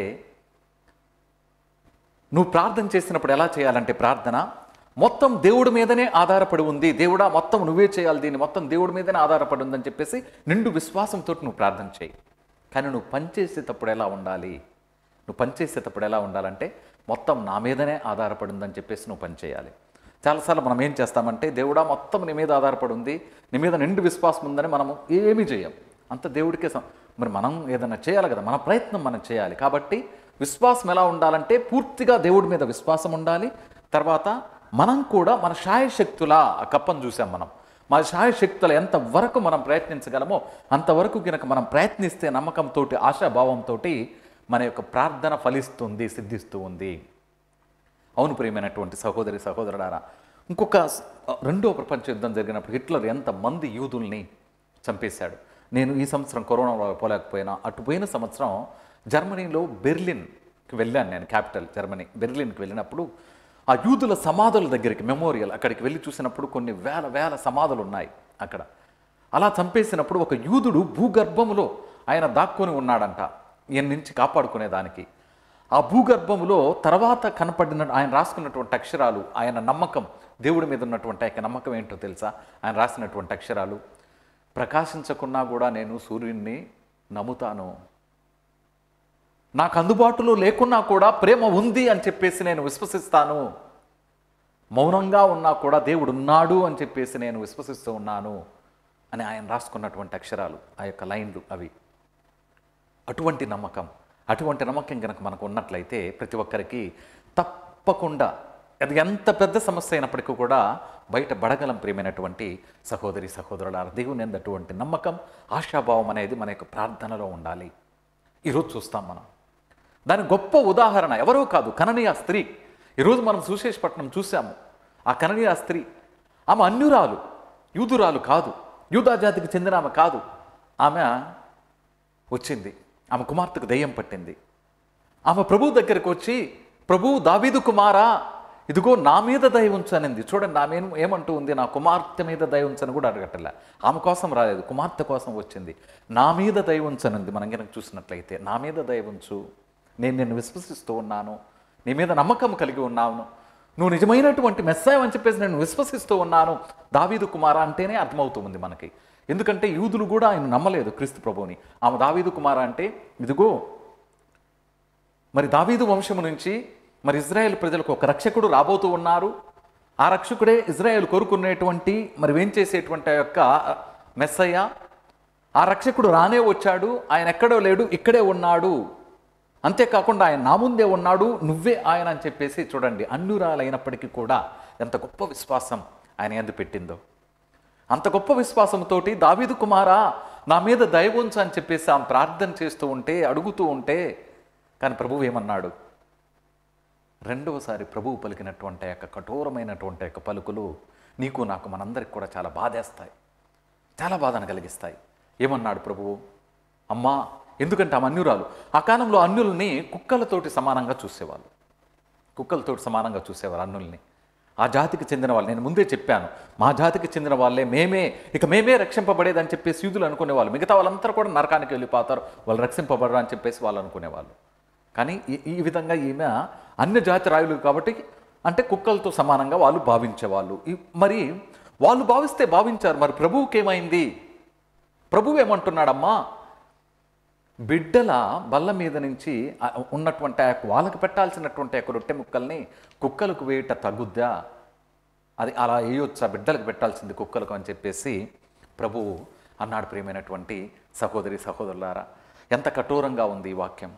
నువ్వు ప్రార్థన చేసినప్పుడు ఎలా చేయాలంటే ప్రార్థన మొత్తం దేవుడి మీదనే ఆధారపడి ఉంది దేవుడా మొత్తం నువ్వే చేయాలి దీన్ని మొత్తం దేవుడి మీదనే ఆధారపడి ఉందని చెప్పేసి నిండు విశ్వాసంతో నువ్వు ప్రార్థన చేయి కానీ నువ్వు పనిచేసేటప్పుడు ఎలా ఉండాలి నువ్వు పనిచేసేటప్పుడు ఎలా ఉండాలంటే మొత్తం నా మీదనే ఆధారపడి ఉందని చెప్పేసి నువ్వు పని చేయాలి చాలాసార్లు మనం ఏం చేస్తామంటే దేవుడా మొత్తం నీ మీద ఆధారపడి ఉంది నీ మీద నిండు విశ్వాసం ఉందని మనము ఏమీ చేయం అంత దేవుడికే సం- మరి మనం ఏదైనా చేయాలి కదా మన ప్రయత్నం మనం చేయాలి కాబట్టి విశ్వాసం ఎలా ఉండాలంటే పూర్తిగా దేవుడి మీద విశ్వాసం ఉండాలి తర్వాత మనం కూడా మన శాయశక్తుల ఆ కప్పను చూసాం మనం మన శాయశక్తుల ఎంతవరకు మనం ప్రయత్నించగలమో అంతవరకు కనుక మనం ప్రయత్నిస్తే నమ్మకంతో ఆశాభావంతో మన యొక్క ప్రార్థన ఫలిస్తుంది సిద్ధిస్తూ ఉంది అవును ప్రియమైనటువంటి సహోదరి సహోదరుడారా ఇంకొక స- రెండో ప్రపంచ యుద్ధం జరిగినప్పుడు హిట్లర్ ఎంతమంది యూదుల్ని చంపేశాడు నేను ఈ సంవత్సరం కరోనా పోలేకపోయినా అటు పోయిన సంవత్సరం జర్మనీలో బెర్లిన్కి వెళ్ళాను నేను క్యాపిటల్ జర్మనీ బెర్లిన్కి వెళ్ళినప్పుడు ఆ యూదుల సమాధుల దగ్గరికి మెమోరియల్ అక్కడికి వెళ్ళి చూసినప్పుడు కొన్ని వేల వేల సమాధులు ఉన్నాయి అక్కడ అలా చంపేసినప్పుడు ఒక యూదుడు భూగర్భములో ఆయన దాక్కొని ఉన్నాడంట ఈయన నుంచి కాపాడుకునేదానికి ఆ భూగర్భములో తర్వాత కనపడిన ఆయన రాసుకున్నటువంటి అక్షరాలు ఆయన నమ్మకం దేవుడి మీద ఉన్నటువంటి ఆయన నమ్మకం ఏంటో తెలుసా ఆయన రాసినటువంటి అక్షరాలు ప్రకాశించకున్నా కూడా నేను సూర్యుడిని నమ్ముతాను నాకు అందుబాటులో లేకున్నా కూడా ప్రేమ ఉంది అని చెప్పేసి నేను విశ్వసిస్తాను మౌనంగా ఉన్నా కూడా దేవుడు ఉన్నాడు అని చెప్పేసి నేను విశ్వసిస్తూ ఉన్నాను అని ఆయన రాసుకున్నటువంటి అక్షరాలు ఆ యొక్క లైన్లు అవి అటువంటి నమ్మకం అటువంటి నమ్మకం కనుక మనకు ఉన్నట్లయితే ప్రతి ఒక్కరికి తప్పకుండా అది ఎంత పెద్ద సమస్య అయినప్పటికీ కూడా బయట బడగలం ప్రియమైనటువంటి సహోదరి సహోదరుల దేవుని ఎందు అటువంటి నమ్మకం ఆశాభావం అనేది మన యొక్క ప్రార్థనలో ఉండాలి ఈరోజు చూస్తాం మనం దాని గొప్ప ఉదాహరణ ఎవరో కాదు కననీయ స్త్రీ ఈరోజు మనం సుశేషపట్నం చూసాము ఆ కననీయ స్త్రీ ఆమె అన్యురాలు యూదురాలు కాదు యూదా జాతికి చెందిన ఆమె కాదు ఆమె వచ్చింది ఆమె కుమార్తెకు దయ్యం పట్టింది ఆమె ప్రభు దగ్గరికి వచ్చి ప్రభు దావీదు కుమారా ఇదిగో నా మీద దయ ఉంచనింది చూడండి ఆమె ఏం- ఏమంటూ ఉంది నా కుమార్తె మీద దయ ఉంచని కూడా అడగట్టలే ఆమె కోసం రాలేదు కుమార్తె కోసం వచ్చింది నా మీద దయ ఉంచనుంది మనం కనుక చూసినట్లయితే నా మీద దయ ఉంచు నేను నిన్ను విశ్వసిస్తూ ఉన్నాను నీ మీద నమ్మకం కలిగి ఉన్నాను నువ్వు నిజమైనటువంటి మెస్సాయం అని చెప్పేసి నేను విశ్వసిస్తూ ఉన్నాను దావీదు కుమార అంటేనే అర్థమవుతుంది మనకి ఎందుకంటే యూదులు కూడా ఆయన నమ్మలేదు క్రీస్తు ప్రభువుని ఆమె దావీదు కుమార అంటే ఇదిగో మరి దావీదు వంశము నుంచి మరి ఇజ్రాయెల్ ప్రజలకు ఒక రక్షకుడు రాబోతూ ఉన్నారు ఆ రక్షకుడే ఇజ్రాయెల్ కోరుకునేటువంటి మరి ఏం చేసేటువంటి ఆ యొక్క మెస్సయ్య ఆ రక్షకుడు రానే వచ్చాడు ఆయన ఎక్కడో లేడు ఇక్కడే ఉన్నాడు అంతేకాకుండా ఆయన నా ముందే ఉన్నాడు నువ్వే ఆయన అని చెప్పేసి చూడండి అన్యురాలైనప్పటికీ కూడా ఎంత గొప్ప విశ్వాసం ఆయన ఎందు పెట్టిందో అంత గొప్ప విశ్వాసంతోటి దావీదు కుమారా నా మీద దయ ఉంచు అని చెప్పేసి ఆమె ప్రార్థన చేస్తూ ఉంటే అడుగుతూ ఉంటే కానీ ప్రభువు ఏమన్నాడు రెండవసారి ప్రభువు పలికినటువంటి ఆ యొక్క కఠోరమైనటువంటి ఆ యొక్క పలుకులు నీకు నాకు మనందరికి కూడా చాలా బాధేస్తాయి చాలా బాధను కలిగిస్తాయి ఏమన్నాడు ప్రభువు అమ్మా ఎందుకంటే ఆమె అన్యురాలు ఆ కాలంలో అన్యుల్ని కుక్కలతోటి సమానంగా చూసేవాళ్ళు కుక్కలతోటి సమానంగా చూసేవారు అన్నుల్ని ఆ జాతికి చెందిన వాళ్ళు నేను ముందే చెప్పాను మా జాతికి చెందిన వాళ్ళే మేమే ఇక మేమే రక్షింపబడేదని చెప్పేసి యూదులు అనుకునేవాళ్ళు మిగతా వాళ్ళంతా కూడా నరకానికి వెళ్ళిపోతారు వాళ్ళు రక్షింపబడరు అని చెప్పేసి వాళ్ళు అనుకునేవాళ్ళు కానీ ఈ ఈ విధంగా ఈమె అన్య జాతి రాయులు కాబట్టి అంటే కుక్కలతో సమానంగా వాళ్ళు భావించేవాళ్ళు ఈ- మరి వాళ్ళు భావిస్తే భావించారు మరి ప్రభువుకి ఏమైంది ప్రభువు ఏమంటున్నాడమ్మా బిడ్డల బల్ల మీద నుంచి ఆ ఉన్నటువంటి ఆ యొక్క వాళ్ళకి పెట్టాల్సినటువంటి ఆ యొక్క రొట్టె ముక్కల్ని కుక్కలకు వేయట తగుద్దా అది అలా వేయొచ్చా బిడ్డలకు పెట్టాల్సింది కుక్కలకు అని చెప్పేసి ప్రభువు అన్నాడు ప్రియమైనటువంటి సహోదరి సహోదరులారా ఎంత కఠోరంగా ఉంది ఈ వాక్యం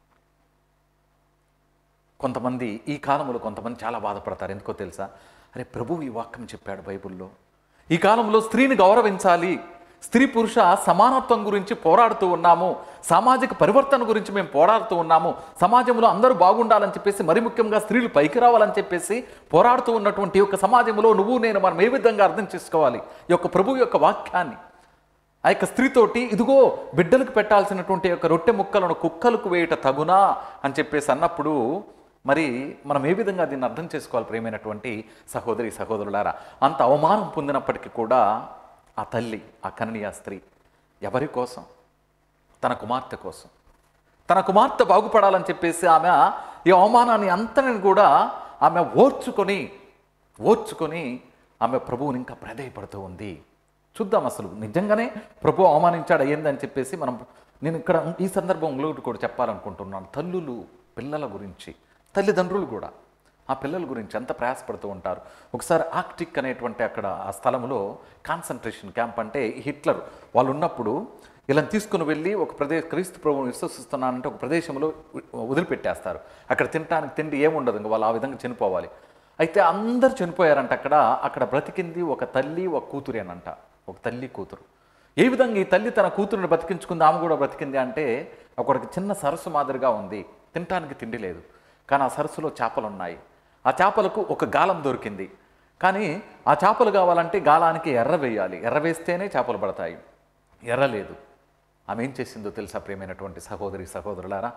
కొంతమంది ఈ కాలంలో కొంతమంది చాలా బాధపడతారు ఎందుకో తెలుసా అరే ప్రభువు ఈ వాక్యం చెప్పాడు బైబిల్లో ఈ కాలంలో స్త్రీని గౌరవించాలి స్త్రీ పురుష సమానత్వం గురించి పోరాడుతూ ఉన్నాము సామాజిక పరివర్తన గురించి మేము పోరాడుతూ ఉన్నాము సమాజంలో అందరూ బాగుండాలని చెప్పేసి మరి ముఖ్యంగా స్త్రీలు పైకి రావాలని చెప్పేసి పోరాడుతూ ఉన్నటువంటి ఈ యొక్క సమాజంలో నువ్వు నేను మనం ఏ విధంగా అర్థం చేసుకోవాలి ఈ యొక్క ప్రభువు యొక్క వాక్యాన్ని ఆ యొక్క స్త్రీతోటి ఇదిగో బిడ్డలకు పెట్టాల్సినటువంటి యొక్క రొట్టె ముక్కలను కుక్కలకు వేయట తగునా అని చెప్పేసి అన్నప్పుడు మరి మనం ఏ విధంగా దీన్ని అర్థం చేసుకోవాలి ప్రేమైనటువంటి సహోదరి సహోదరులారా అంత అవమానం పొందినప్పటికీ కూడా ఆ తల్లి ఆ కన్నీయ స్త్రీ ఎవరి కోసం తన కుమార్తె కోసం తన కుమార్తె బాగుపడాలని చెప్పేసి ఆమె ఈ అవమానాన్ని అంతని కూడా ఆమె ఓర్చుకొని ఓర్చుకొని ఆమె ప్రభువుని ఇంకా ప్రాధేయపడుతూ ఉంది చూద్దాం అసలు నిజంగానే ప్రభు అవమానించాడు అయ్యిందని చెప్పేసి మనం నేను ఇక్కడ ఈ సందర్భంలో కూడా చెప్పాలనుకుంటున్నాను తల్లులు పిల్లల గురించి తల్లిదండ్రులు కూడా ఆ పిల్లల గురించి ఎంత ప్రయాసపడుతూ ఉంటారు ఒకసారి ఆర్క్టిక్ అనేటువంటి అక్కడ ఆ స్థలంలో కాన్సన్ట్రేషన్ క్యాంప్ అంటే హిట్లర్ వాళ్ళు ఉన్నప్పుడు ఇలా తీసుకుని వెళ్ళి ఒక ప్రదేశ క్రీస్తు ప్రభువుని విశ్వసిస్తున్నానంటే ఒక ప్రదేశంలో వదిలిపెట్టేస్తారు అక్కడ తినడానికి తిండి ఏముండదు ఇంకా వాళ్ళు ఆ విధంగా చనిపోవాలి అయితే అందరు చనిపోయారంట అక్కడ అక్కడ బ్రతికింది ఒక తల్లి ఒక కూతురేనంట ఒక తల్లి కూతురు ఏ విధంగా ఈ తల్లి తన కూతురుని బ్రతికించుకుంది ఆమె కూడా బ్రతికింది అంటే అక్కడికి చిన్న సరస్సు మాదిరిగా ఉంది తినటానికి తిండి లేదు కానీ ఆ సరస్సులో చేపలు ఉన్నాయి ఆ చేపలకు ఒక గాలం దొరికింది కానీ ఆ చేపలు కావాలంటే గాలానికి ఎర్ర వేయాలి ఎర్ర వేస్తేనే చేపలు పడతాయి ఎర్ర లేదు ఆమె ఏం చేసిందో తెలుసా ప్రియమైనటువంటి సహోదరి సహోదరులారా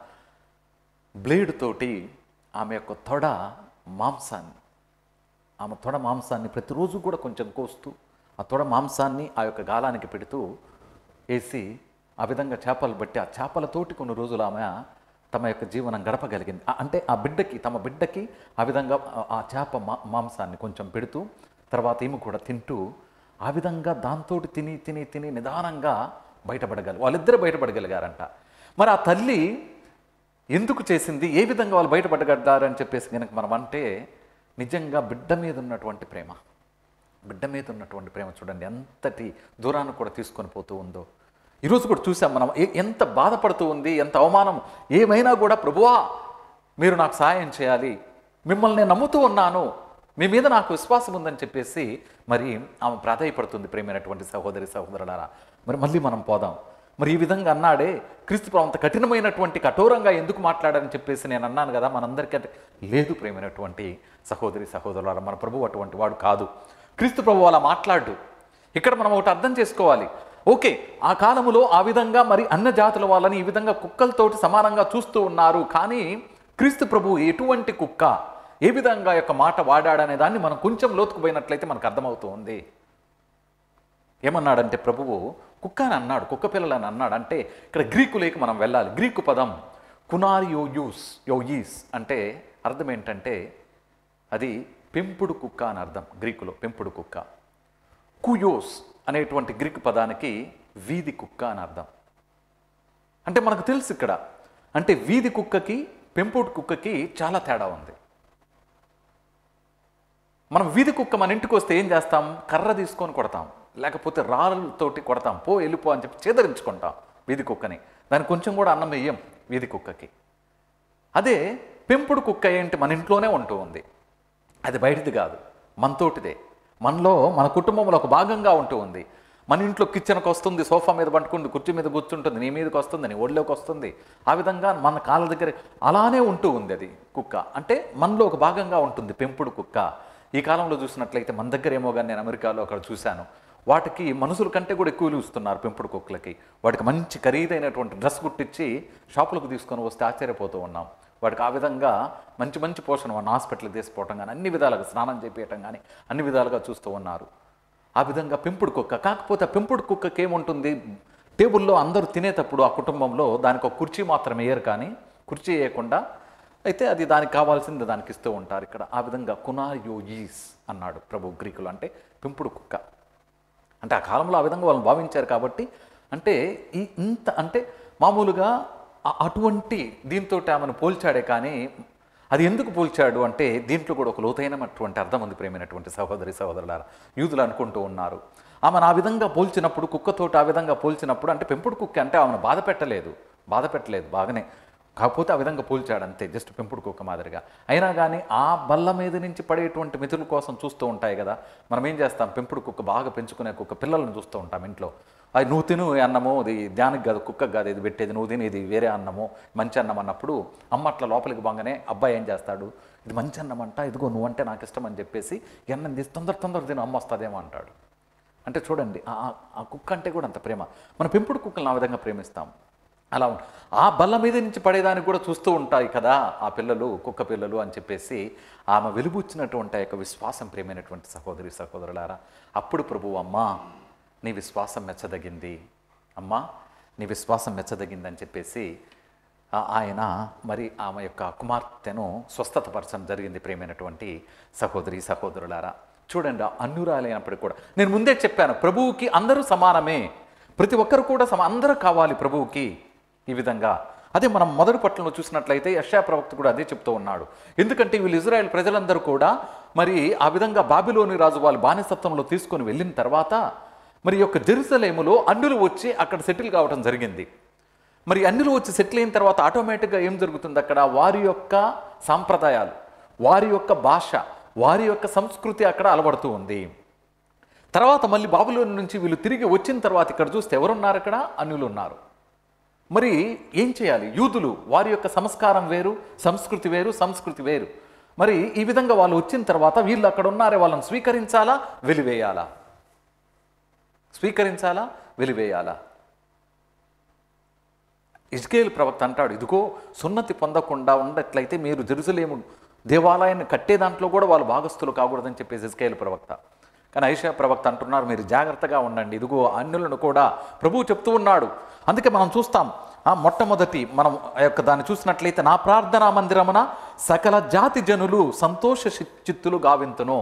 బ్లేడ్ తోటి ఆమె యొక్క తొడ మాంసాన్ని ఆమె తొడ మాంసాన్ని ప్రతిరోజు కూడా కొంచెం కోస్తూ ఆ తొడ మాంసాన్ని ఆ యొక్క గాలానికి పెడుతూ వేసి ఆ విధంగా చేపలు బట్టి ఆ చేపలతోటి కొన్ని రోజులు ఆమె తమ యొక్క జీవనం గడపగలిగింది ఆ- అంటే ఆ బిడ్డకి తమ బిడ్డకి ఆ విధంగా ఆ- ఆ చేప మా మాంసాన్ని కొంచెం పెడుతూ తర్వాత ఈమె కూడా తింటూ ఆ విధంగా దాంతో తిని తిని తిని నిదానంగా బయటపడగలి వాళ్ళిద్దరు బయటపడగలిగారంట మరి ఆ తల్లి ఎందుకు చేసింది ఏ విధంగా వాళ్ళు బయటపడగడ్డారని చెప్పేసి కనుక మనం అంటే నిజంగా బిడ్డ మీద ఉన్నటువంటి ప్రేమ బిడ్డ మీద ఉన్నటువంటి ప్రేమ చూడండి ఎంతటి దూరాన్ని కూడా తీసుకొని పోతూ ఉందో ఈరోజు కూడా చూసాం మనం ఏ- ఎంత బాధపడుతూ ఉంది ఎంత అవమానం ఏమైనా కూడా ప్రభువా మీరు నాకు సహాయం చేయాలి మిమ్మల్ని నేను నమ్ముతూ ఉన్నాను మీ మీద నాకు విశ్వాసం ఉందని చెప్పేసి మరి ఆమె ప్రాధాయపడుతుంది ప్రేమైనటువంటి సహోదరి సహోదరులారా మరి మళ్ళీ మనం పోదాం మరి ఈ విధంగా అన్నాడే క్రీస్తు ప్రభు అంత కఠినమైనటువంటి కఠోరంగా ఎందుకు మాట్లాడని చెప్పేసి నేను అన్నాను కదా మనందరికీ అంటే లేదు ప్రేమైనటువంటి సహోదరి సహోదరులారా మన ప్రభు అటువంటి వాడు కాదు క్రీస్తు ప్రభు అలా మాట్లాడు ఇక్కడ మనం ఒకటి అర్థం చేసుకోవాలి ఓకే ఆ కాలములో ఆ విధంగా మరి అన్న జాతుల వాళ్ళని ఈ విధంగా కుక్కలతోటి సమానంగా చూస్తూ ఉన్నారు కానీ క్రీస్తు ప్రభు ఎటువంటి కుక్క ఏ విధంగా యొక్క మాట వాడాడనే దాన్ని మనం కొంచెం లోతుకు పోయినట్లయితే మనకు అర్థమవుతూ ఉంది ఏమన్నాడంటే ప్రభువు కుక్క అని అన్నాడు కుక్క పిల్లలని అన్నాడు అంటే ఇక్కడ గ్రీకులేకి మనం వెళ్ళాలి గ్రీకు పదం కునారియో యూస్ యోయీస్ అంటే అర్థం ఏంటంటే అది పెంపుడు కుక్క అని అర్థం గ్రీకులో పెంపుడు కుక్క కుయోస్ అనేటువంటి గ్రీకు పదానికి వీధి కుక్క అని అర్థం అంటే మనకు తెలుసు ఇక్కడ అంటే వీధి కుక్కకి పెంపుడు కుక్కకి చాలా తేడా ఉంది మనం వీధి కుక్క మన ఇంటికి వస్తే ఏం చేస్తాం కర్ర తీసుకొని కొడతాం లేకపోతే రాళ్ళతోటి కొడతాం పో వెళ్ళిపో అని చెప్పి చేదరించుకుంటాం వీధి కుక్కని దానికి కొంచెం కూడా అన్నం వేయం వీధి కుక్కకి అదే పెంపుడు కుక్క ఏంటి మన ఇంట్లోనే ఉంటూ ఉంది అది బయటిది కాదు మనతోటిదే మనలో మన కుటుంబంలో ఒక భాగంగా ఉంటూ ఉంది మన ఇంట్లో కిచెన్కి వస్తుంది సోఫా మీద పట్టుకుంది కుర్చీ మీద కూర్చుంటుంది నీ మీదకి వస్తుంది నీ ఒళ్ళోకి వస్తుంది ఆ విధంగా మన కాళ్ళ దగ్గర అలానే ఉంటూ ఉంది అది కుక్క అంటే మనలో ఒక భాగంగా ఉంటుంది పెంపుడు కుక్క ఈ కాలంలో చూసినట్లయితే మన దగ్గర ఏమో కానీ నేను అమెరికాలో అక్కడ చూశాను వాటికి మనుషుల కంటే కూడా ఎక్కువ ఇస్తున్నారు పెంపుడు కుక్కలకి వాటికి మంచి ఖరీదైనటువంటి డ్రెస్ కుట్టించి షాపులకు తీసుకొని వస్తే ఆశ్చర్యపోతూ ఉన్నాం వాడికి ఆ విధంగా మంచి మంచి పోషణ మన హాస్పిటల్కి తీసిపోవటం కానీ అన్ని విధాలుగా స్నానం చేపించటం కానీ అన్ని విధాలుగా చూస్తూ ఉన్నారు ఆ విధంగా పెంపుడు కుక్క కాకపోతే ఆ పెంపుడు కుక్కకి ఏముంటుంది టేబుల్లో అందరూ తినేటప్పుడు ఆ కుటుంబంలో దానికి ఒక కుర్చీ మాత్రం వేయరు కానీ కుర్చీ వేయకుండా అయితే అది దానికి కావాల్సింది దానికి ఇస్తూ ఉంటారు ఇక్కడ ఆ విధంగా కునాయోయీస్ అన్నాడు ప్రభు గ్రీకులు అంటే పెంపుడు కుక్క అంటే ఆ కాలంలో ఆ విధంగా వాళ్ళు భావించారు కాబట్టి అంటే ఈ ఇంత అంటే మామూలుగా ఆ- అటువంటి దీంతో ఆమెను పోల్చాడే కానీ అది ఎందుకు పోల్చాడు అంటే దీంట్లో కూడా ఒక లోతైనటువంటి అర్థం ఉంది ప్రేమైనటువంటి సహోదరి సహోదరులారా యూదులు అనుకుంటూ ఉన్నారు ఆమెను ఆ విధంగా పోల్చినప్పుడు కుక్కతోటి ఆ విధంగా పోల్చినప్పుడు అంటే పెంపుడు కుక్క అంటే ఆమెను బాధ పెట్టలేదు బాధ పెట్టలేదు బాగానే కాకపోతే ఆ విధంగా పోల్చాడు అంతే జస్ట్ పెంపుడు కుక్క మాదిరిగా అయినా కానీ ఆ బల్ల మీద నుంచి పడేటువంటి మితుల కోసం చూస్తూ ఉంటాయి కదా మనం ఏం చేస్తాం పెంపుడు కుక్క బాగా పెంచుకునే కుక్క పిల్లల్ని చూస్తూ ఉంటాం ఇంట్లో అది నువ్వు తిను ఈ అన్నము ఇది దానికి కాదు కుక్కకు కాదు ఇది పెట్టేది నువ్వు తిని ఇది వేరే అన్నము మంచి అన్నం అన్నప్పుడు అమ్మ అట్లా లోపలికి బాగానే అబ్బాయి ఏం చేస్తాడు ఇది మంచి అన్నం అంట ఇదిగో నువ్వంటే నాకు ఇష్టం అని చెప్పేసి ఈ అన్నం తీసి తొందర తొందర తిను అమ్మ వస్తుందేమో అంటాడు అంటే చూడండి ఆ ఆ- ఆ కుక్క అంటే కూడా అంత ప్రేమ మన పెంపుడు కుక్కలను ఆ విధంగా ప్రేమిస్తాం అలా ఉం- ఆ బల్ల మీద నుంచి పడేదానికి కూడా చూస్తూ ఉంటాయి కదా ఆ పిల్లలు కుక్క పిల్లలు అని చెప్పేసి ఆమె వెలుబుచ్చినటువంటి ఆ యొక్క విశ్వాసం ప్రేమైనటువంటి సహోదరి సహోదరులారా అప్పుడు ప్రభు అమ్మా నీ విశ్వాసం మెచ్చదగింది అమ్మా నీ విశ్వాసం మెచ్చదగింది అని చెప్పేసి ఆ- ఆయన మరి ఆమె యొక్క కుమార్తెను స్వస్థతపరచడం జరిగింది ప్రేమైనటువంటి సహోదరి సహోదరులారా చూడండి ఆ అన్యురాలైనప్పటికీ కూడా నేను ముందే చెప్పాను ప్రభువుకి అందరూ సమానమే ప్రతి ఒక్కరు కూడా సమ అందరూ కావాలి ప్రభువుకి ఈ విధంగా అదే మనం మొదటి పట్టణంలో చూసినట్లయితే యశా ప్రవక్త కూడా అదే చెప్తూ ఉన్నాడు ఎందుకంటే వీళ్ళు ఇజ్రాయెల్ ప్రజలందరూ కూడా మరి ఆ విధంగా బాబిలోని రాజు వాళ్ళు బానిసత్వంలో తీసుకొని వెళ్ళిన తర్వాత మరి ఈ యొక్క జెరూసలేములో అన్యులు వచ్చి అక్కడ సెటిల్ కావడం జరిగింది మరి అన్యులు వచ్చి సెటిల్ అయిన తర్వాత ఆటోమేటిక్గా ఏం జరుగుతుంది అక్కడ వారి యొక్క సాంప్రదాయాలు వారి యొక్క భాష వారి యొక్క సంస్కృతి అక్కడ అలవడుతూ ఉంది తర్వాత మళ్ళీ బాబులోని నుంచి వీళ్ళు తిరిగి వచ్చిన తర్వాత ఇక్కడ చూస్తే ఎవరున్నారు అక్కడ అన్యులు ఉన్నారు మరి ఏం చేయాలి యూదులు వారి యొక్క సంస్కారం వేరు సంస్కృతి వేరు సంస్కృతి వేరు మరి ఈ విధంగా వాళ్ళు వచ్చిన తర్వాత వీళ్ళు అక్కడ ఉన్నారే వాళ్ళని స్వీకరించాలా వెలివేయాలా స్వీకరించాలా వెలివేయాలా ఇజ్కేల్ ప్రవక్త అంటాడు ఇదిగో సున్నతి పొందకుండా ఉండట్లయితే మీరు జెరూసలేము దేవాలయాన్ని కట్టే దాంట్లో కూడా వాళ్ళు భాగస్థులు కాకూడదని చెప్పేసి ఇజ్కేల్ ప్రవక్త కానీ ఐషా ప్రవక్త అంటున్నారు మీరు జాగ్రత్తగా ఉండండి ఇదిగో అన్యులను కూడా ప్రభువు చెప్తూ ఉన్నాడు అందుకే మనం చూస్తాం ఆ మొట్టమొదటి మనం ఆ యొక్క దాన్ని చూసినట్లయితే నా ప్రార్థనా మందిరమున సకల జాతి జనులు సంతోష చిత్తులు గావింతును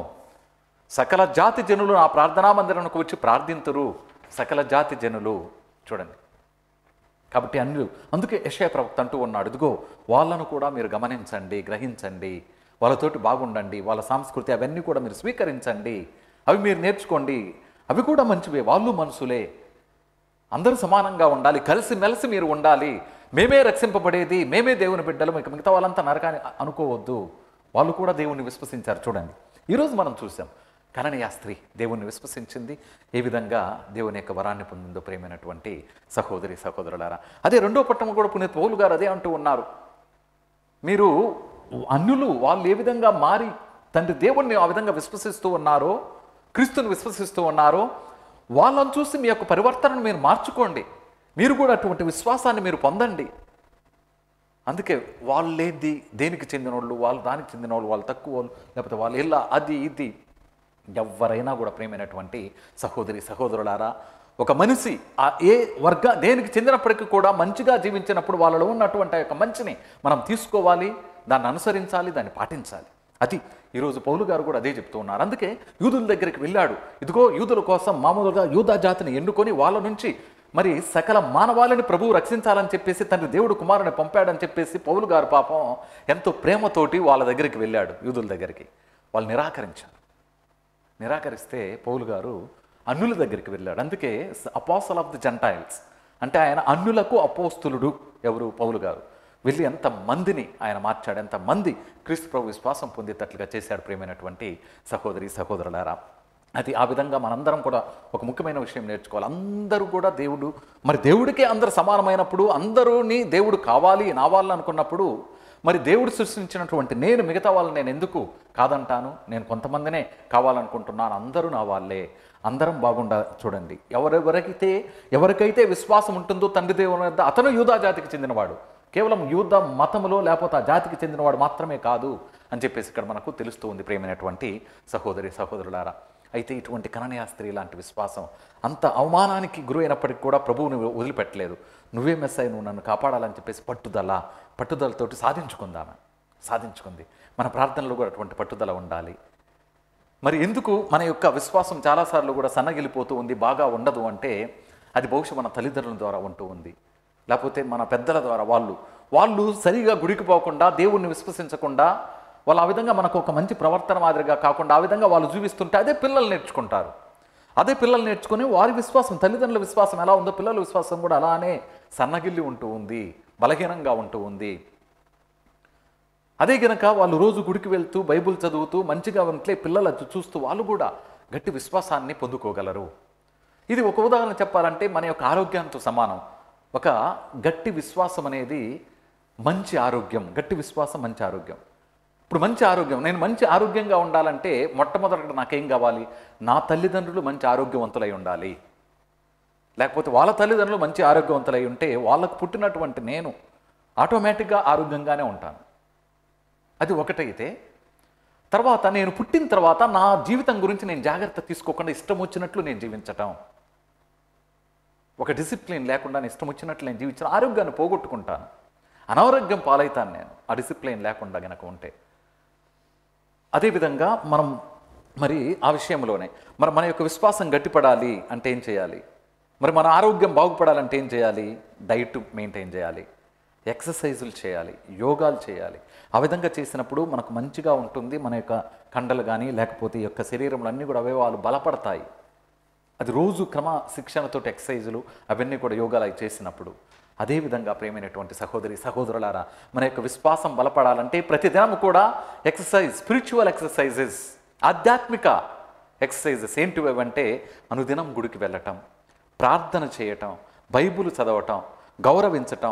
సకల జాతి జనులు నా ప్రార్థనా మందిరానికి వచ్చి ప్రార్థింతురు సకల జాతి జనులు చూడండి కాబట్టి అన్యులు అందుకే యశయ ప్రవక్త అంటూ ఉన్నాడు ఇదిగో వాళ్ళను కూడా మీరు గమనించండి గ్రహించండి వాళ్ళతోటి బాగుండండి వాళ్ళ సంస్కృతి అవన్నీ కూడా మీరు స్వీకరించండి అవి మీరు నేర్చుకోండి అవి కూడా మంచివే వాళ్ళు మనుషులే అందరూ సమానంగా ఉండాలి కలిసి మెలిసి మీరు ఉండాలి మేమే రక్షింపబడేది మేమే దేవుని బిడ్డలు ఇక మిగతా వాళ్ళంతా నరకాన్ని అనుకోవద్దు వాళ్ళు కూడా దేవుణ్ణి విశ్వసించారు చూడండి ఈరోజు మనం చూసాం కరణీయ స్త్రీ దేవుణ్ణి విశ్వసించింది ఏ విధంగా దేవుని యొక్క వరాన్ని పొందిందో ప్రేమైనటువంటి సహోదరి సహోదరులారా అదే రెండో పట్టణం కూడా పునీత్ పౌలు గారు అదే అంటూ ఉన్నారు మీరు అన్యులు వాళ్ళు ఏ విధంగా మారి తండ్రి దేవుణ్ణి ఆ విధంగా విశ్వసిస్తూ ఉన్నారో క్రీస్తుని విశ్వసిస్తూ ఉన్నారో వాళ్ళని చూసి మీ యొక్క పరివర్తనను మీరు మార్చుకోండి మీరు కూడా అటువంటి విశ్వాసాన్ని మీరు పొందండి అందుకే వాళ్ళేది దేనికి చెందిన వాళ్ళు వాళ్ళు దానికి చెందిన వాళ్ళు వాళ్ళు తక్కువ వాళ్ళు లేకపోతే వాళ్ళు ఇలా అది ఇది ఎవరైనా కూడా ప్రేమైనటువంటి సహోదరి సహోదరులారా ఒక మనిషి ఆ ఏ వర్గ దేనికి చెందినప్పటికీ కూడా మంచిగా జీవించినప్పుడు వాళ్ళలో ఉన్నటువంటి ఆ యొక్క మంచిని మనం తీసుకోవాలి దాన్ని అనుసరించాలి దాన్ని పాటించాలి అది ఈరోజు పౌలు గారు కూడా అదే చెప్తూ ఉన్నారు అందుకే యూదుల దగ్గరికి వెళ్ళాడు ఇదిగో యూదుల కోసం మామూలుగా యూదా జాతిని ఎన్నుకొని వాళ్ళ నుంచి మరి సకల మానవాళిని ప్రభువు రక్షించాలని చెప్పేసి తండ్రి దేవుడు కుమారుని పంపాడని చెప్పేసి పౌలు గారు పాపం ఎంతో ప్రేమతోటి వాళ్ళ దగ్గరికి వెళ్ళాడు యూదుల దగ్గరికి వాళ్ళు నిరాకరించారు నిరాకరిస్తే పౌలు గారు అన్యుల దగ్గరికి వెళ్ళాడు అందుకే అపోసల్ ఆఫ్ ది జంటైల్స్ అంటే ఆయన అన్యులకు అపోస్తులుడు ఎవరు పౌలు గారు వెళ్ళి ఎంత మందిని ఆయన మార్చాడు ఎంత మంది క్రీస్తు ప్రభు విశ్వాసం పొందేటట్లుగా చేశాడు ప్రేమైనటువంటి సహోదరి సహోదరులారా అది ఆ విధంగా మనందరం కూడా ఒక ముఖ్యమైన విషయం నేర్చుకోవాలి అందరూ కూడా దేవుడు మరి దేవుడికే అందరు సమానమైనప్పుడు అందరూని దేవుడు కావాలి నావాలి అనుకున్నప్పుడు మరి దేవుడు సృష్టించినటువంటి నేను మిగతా వాళ్ళని నేను ఎందుకు కాదంటాను నేను కొంతమందినే కావాలనుకుంటున్నాను అందరూ నా వాళ్ళే అందరం బాగుండా చూడండి ఎవరెవరికైతే ఎవరికైతే విశ్వాసం ఉంటుందో తండ్రి దేవుని వద్ద అతను యూదా జాతికి చెందినవాడు కేవలం యూద మతములో లేకపోతే ఆ జాతికి చెందినవాడు మాత్రమే కాదు అని చెప్పేసి ఇక్కడ మనకు తెలుస్తూ ఉంది ప్రేమైనటువంటి సహోదరి సహోదరులారా అయితే ఇటువంటి కననీయ స్త్రీ లాంటి విశ్వాసం అంత అవమానానికి గురైనప్పటికీ కూడా ప్రభువుని వదిలిపెట్టలేదు నువ్వే మెస్సాయి నువ్వు నన్ను కాపాడాలని చెప్పేసి పట్టుదల పట్టుదలతోటి సాధించుకుందామె సాధించుకుంది మన ప్రార్థనలో కూడా అటువంటి పట్టుదల ఉండాలి మరి ఎందుకు మన యొక్క విశ్వాసం చాలాసార్లు కూడా సన్నగిలిపోతూ ఉంది బాగా ఉండదు అంటే అది బహుశా మన తల్లిదండ్రుల ద్వారా ఉంటూ ఉంది లేకపోతే మన పెద్దల ద్వారా వాళ్ళు వాళ్ళు సరిగా గుడికి పోకుండా దేవుణ్ణి విశ్వసించకుండా వాళ్ళు ఆ విధంగా మనకు ఒక మంచి ప్రవర్తన మాదిరిగా కాకుండా ఆ విధంగా వాళ్ళు చూపిస్తుంటే అదే పిల్లలు నేర్చుకుంటారు అదే పిల్లలు నేర్చుకుని వారి విశ్వాసం తల్లిదండ్రుల విశ్వాసం ఎలా ఉందో పిల్లల విశ్వాసం కూడా అలానే సన్నగిల్లి ఉంటూ ఉంది బలహీనంగా ఉంటూ ఉంది అదే గనక వాళ్ళు రోజు గుడికి వెళ్తూ బైబుల్ చదువుతూ మంచిగా ఉంటే పిల్లలు అది చూస్తూ వాళ్ళు కూడా గట్టి విశ్వాసాన్ని పొందుకోగలరు ఇది ఒక ఉదాహరణ చెప్పాలంటే మన యొక్క ఆరోగ్యంతో సమానం ఒక గట్టి విశ్వాసం అనేది మంచి ఆరోగ్యం గట్టి విశ్వాసం మంచి ఆరోగ్యం ఇప్పుడు మంచి ఆరోగ్యం నేను మంచి ఆరోగ్యంగా ఉండాలంటే మొట్టమొదట నాకేం కావాలి నా తల్లిదండ్రులు మంచి ఆరోగ్యవంతులై ఉండాలి లేకపోతే వాళ్ళ తల్లిదండ్రులు మంచి ఆరోగ్యవంతులై ఉంటే వాళ్ళకు పుట్టినటువంటి నేను ఆటోమేటిక్గా ఆరోగ్యంగానే ఉంటాను అది ఒకటైతే తర్వాత నేను పుట్టిన తర్వాత నా జీవితం గురించి నేను జాగ్రత్త తీసుకోకుండా ఇష్టం వచ్చినట్లు నేను జీవించటం ఒక డిసిప్లిన్ లేకుండా నేను ఇష్టం వచ్చినట్లు నేను జీవించిన ఆరోగ్యాన్ని పోగొట్టుకుంటాను అనారోగ్యం పాలవుతాను నేను ఆ డిసిప్లిన్ లేకుండా గనక ఉంటే అదేవిధంగా మనం మరి ఆ విషయంలోనే మరి మన యొక్క విశ్వాసం గట్టిపడాలి అంటే ఏం చేయాలి మరి మన ఆరోగ్యం బాగుపడాలంటే ఏం చేయాలి డైట్ మెయింటైన్ చేయాలి ఎక్సర్సైజులు చేయాలి యోగాలు చేయాలి ఆ విధంగా చేసినప్పుడు మనకు మంచిగా ఉంటుంది మన యొక్క కండలు కానీ లేకపోతే ఈ యొక్క శరీరంలో అన్నీ కూడా అవయవాలు బలపడతాయి అది రోజు క్రమ శిక్షణతో ఎక్సర్సైజులు అవన్నీ కూడా యోగాలు అవి చేసినప్పుడు అదేవిధంగా ప్రేమైనటువంటి సహోదరి సహోదరులారా మన యొక్క విశ్వాసం బలపడాలంటే ప్రతిదినం కూడా ఎక్సర్సైజ్ స్పిరిచువల్ ఎక్సర్సైజెస్ ఆధ్యాత్మిక ఎక్సర్సైజెస్ ఏంటివి అంటే అనుదినం గుడికి వెళ్ళటం ప్రార్థన చేయటం బైబుల్ చదవటం గౌరవించటం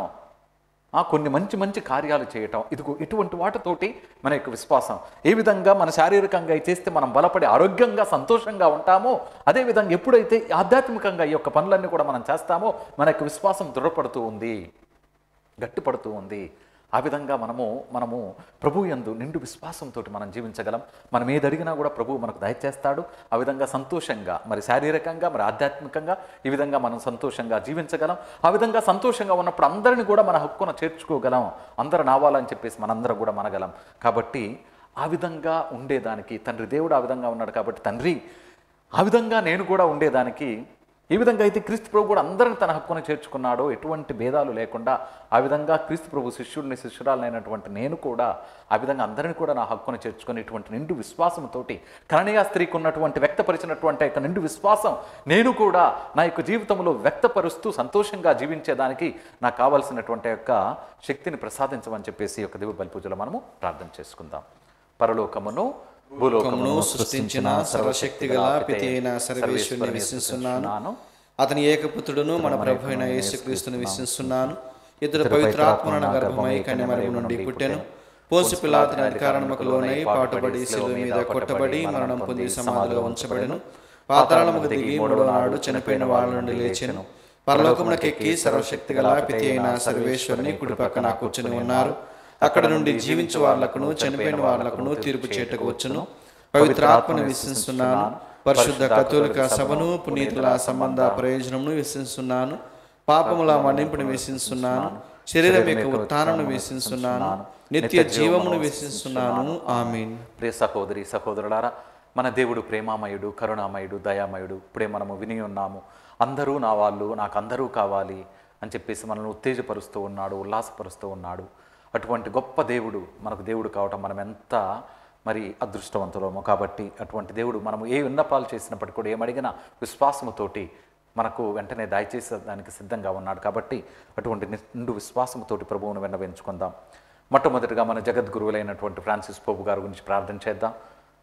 ఆ, కొన్ని మంచి మంచి కార్యాలు చేయటం ఇదిగో ఇటువంటి వాటితోటి మన యొక్క విశ్వాసం ఏ విధంగా మన శారీరకంగా అవి చేస్తే మనం బలపడి ఆరోగ్యంగా సంతోషంగా ఉంటామో అదేవిధంగా ఎప్పుడైతే ఆధ్యాత్మికంగా ఈ యొక్క పనులన్నీ కూడా మనం చేస్తామో మన యొక్క విశ్వాసం దృఢపడుతూ ఉంది గట్టిపడుతూ ఉంది ఆ విధంగా మనము మనము ప్రభు యందు నిండు విశ్వాసంతో మనం జీవించగలం మనం ఏది అడిగినా కూడా ప్రభువు మనకు దయచేస్తాడు ఆ విధంగా సంతోషంగా మరి శారీరకంగా మరి ఆధ్యాత్మికంగా ఈ విధంగా మనం సంతోషంగా జీవించగలం ఆ విధంగా సంతోషంగా ఉన్నప్పుడు అందరిని కూడా మన హక్కున చేర్చుకోగలం అందరు నావాలని చెప్పేసి మనందరం కూడా మనగలం కాబట్టి ఆ విధంగా ఉండేదానికి తండ్రి దేవుడు ఆ విధంగా ఉన్నాడు కాబట్టి తండ్రి ఆ విధంగా నేను కూడా ఉండేదానికి ఏ విధంగా అయితే క్రీస్తు ప్రభు కూడా అందరిని తన హక్కున చేర్చుకున్నాడో ఎటువంటి భేదాలు లేకుండా ఆ విధంగా క్రీస్తు ప్రభు శిష్యుడిని శిష్యురాలైనటువంటి నేను కూడా ఆ విధంగా అందరిని కూడా నా హక్కున చేర్చుకుని ఇటువంటి నిండు విశ్వాసంతోటి కరణీయ స్త్రీకి ఉన్నటువంటి వ్యక్తపరిచినటువంటి యొక్క నిండు విశ్వాసం నేను కూడా నా యొక్క జీవితంలో వ్యక్తపరుస్తూ సంతోషంగా జీవించేదానికి నాకు కావాల్సినటువంటి యొక్క శక్తిని ప్రసాదించమని చెప్పేసి ఈ యొక్క దివ్య బలి పూజలో మనము ప్రార్థన చేసుకుందాం పరలోకమును భూలోకమును సృష్టించిన సర్వశక్తి గల పితి అయిన సర్వేశ్వరుని విశ్వసిస్తున్నాను అతని ఏకపుత్రుడును మన ప్రభు అయిన యేసుక్రీస్తుని విశ్వసిస్తున్నాను ఇతడు పవిత్రాత్మన గర్భమై కన్యమరము నుండి పుట్టెను పోసు పిలాతుని అధికారముకు లోనై పాటుబడి శిలువ మీద కొట్టబడి మరణం పొంది సమాధిలో ఉంచబడెను పాతాళముకు దిగి మూడవ నాడు చనిపోయిన వాళ్ళ నుండి లేచెను పరలోకమునకెక్కి సర్వశక్తి గల పితి అయిన సర్వేశ్వరుని కుడి పక్కన కూర్చుని ఉన్నారు అక్కడ నుండి జీవించు వాళ్ళకును చనిపోయిన వాళ్ళకును తీర్పు చేటకు వచ్చును పవిత్రాత్మను విశ్వసిస్తున్నాను పరిశుద్ధ కథోలిక సభను పునీతుల సంబంధ ప్రయోజనమును విశ్వసిస్తున్నాను పాపముల మన్నింపును విశ్వసిస్తున్నాను శరీరం యొక్క ఉత్థానమును విశ్వసిస్తున్నాను నిత్య జీవమును విశ్వసిస్తున్నాను ఆమీన్ ప్రియ సహోదరి సహోదరులారా మన దేవుడు ప్రేమామయుడు కరుణామయుడు దయామయుడు ఇప్పుడే మనము విని ఉన్నాము అందరూ నా వాళ్ళు నాకు అందరూ కావాలి అని చెప్పేసి మనల్ని ఉత్తేజపరుస్తూ ఉన్నాడు ఉల్లాసపరుస్తూ ఉన్నాడు అటువంటి గొప్ప దేవుడు మనకు దేవుడు కావటం మనం ఎంత మరి అదృష్టవంతులమో కాబట్టి అటువంటి దేవుడు మనము ఏ విన్నపాలు చేసినప్పటికీ కూడా ఏమడిగినా విశ్వాసముతోటి మనకు వెంటనే దయచేసే దానికి సిద్ధంగా ఉన్నాడు కాబట్టి అటువంటి నిండు విశ్వాసముతోటి ప్రభువును విన్నవించుకుందాం మొట్టమొదటిగా మన జగద్గురువులైనటువంటి ఫ్రాన్సిస్ పోపు గారి గురించి ప్రార్థన చేద్దాం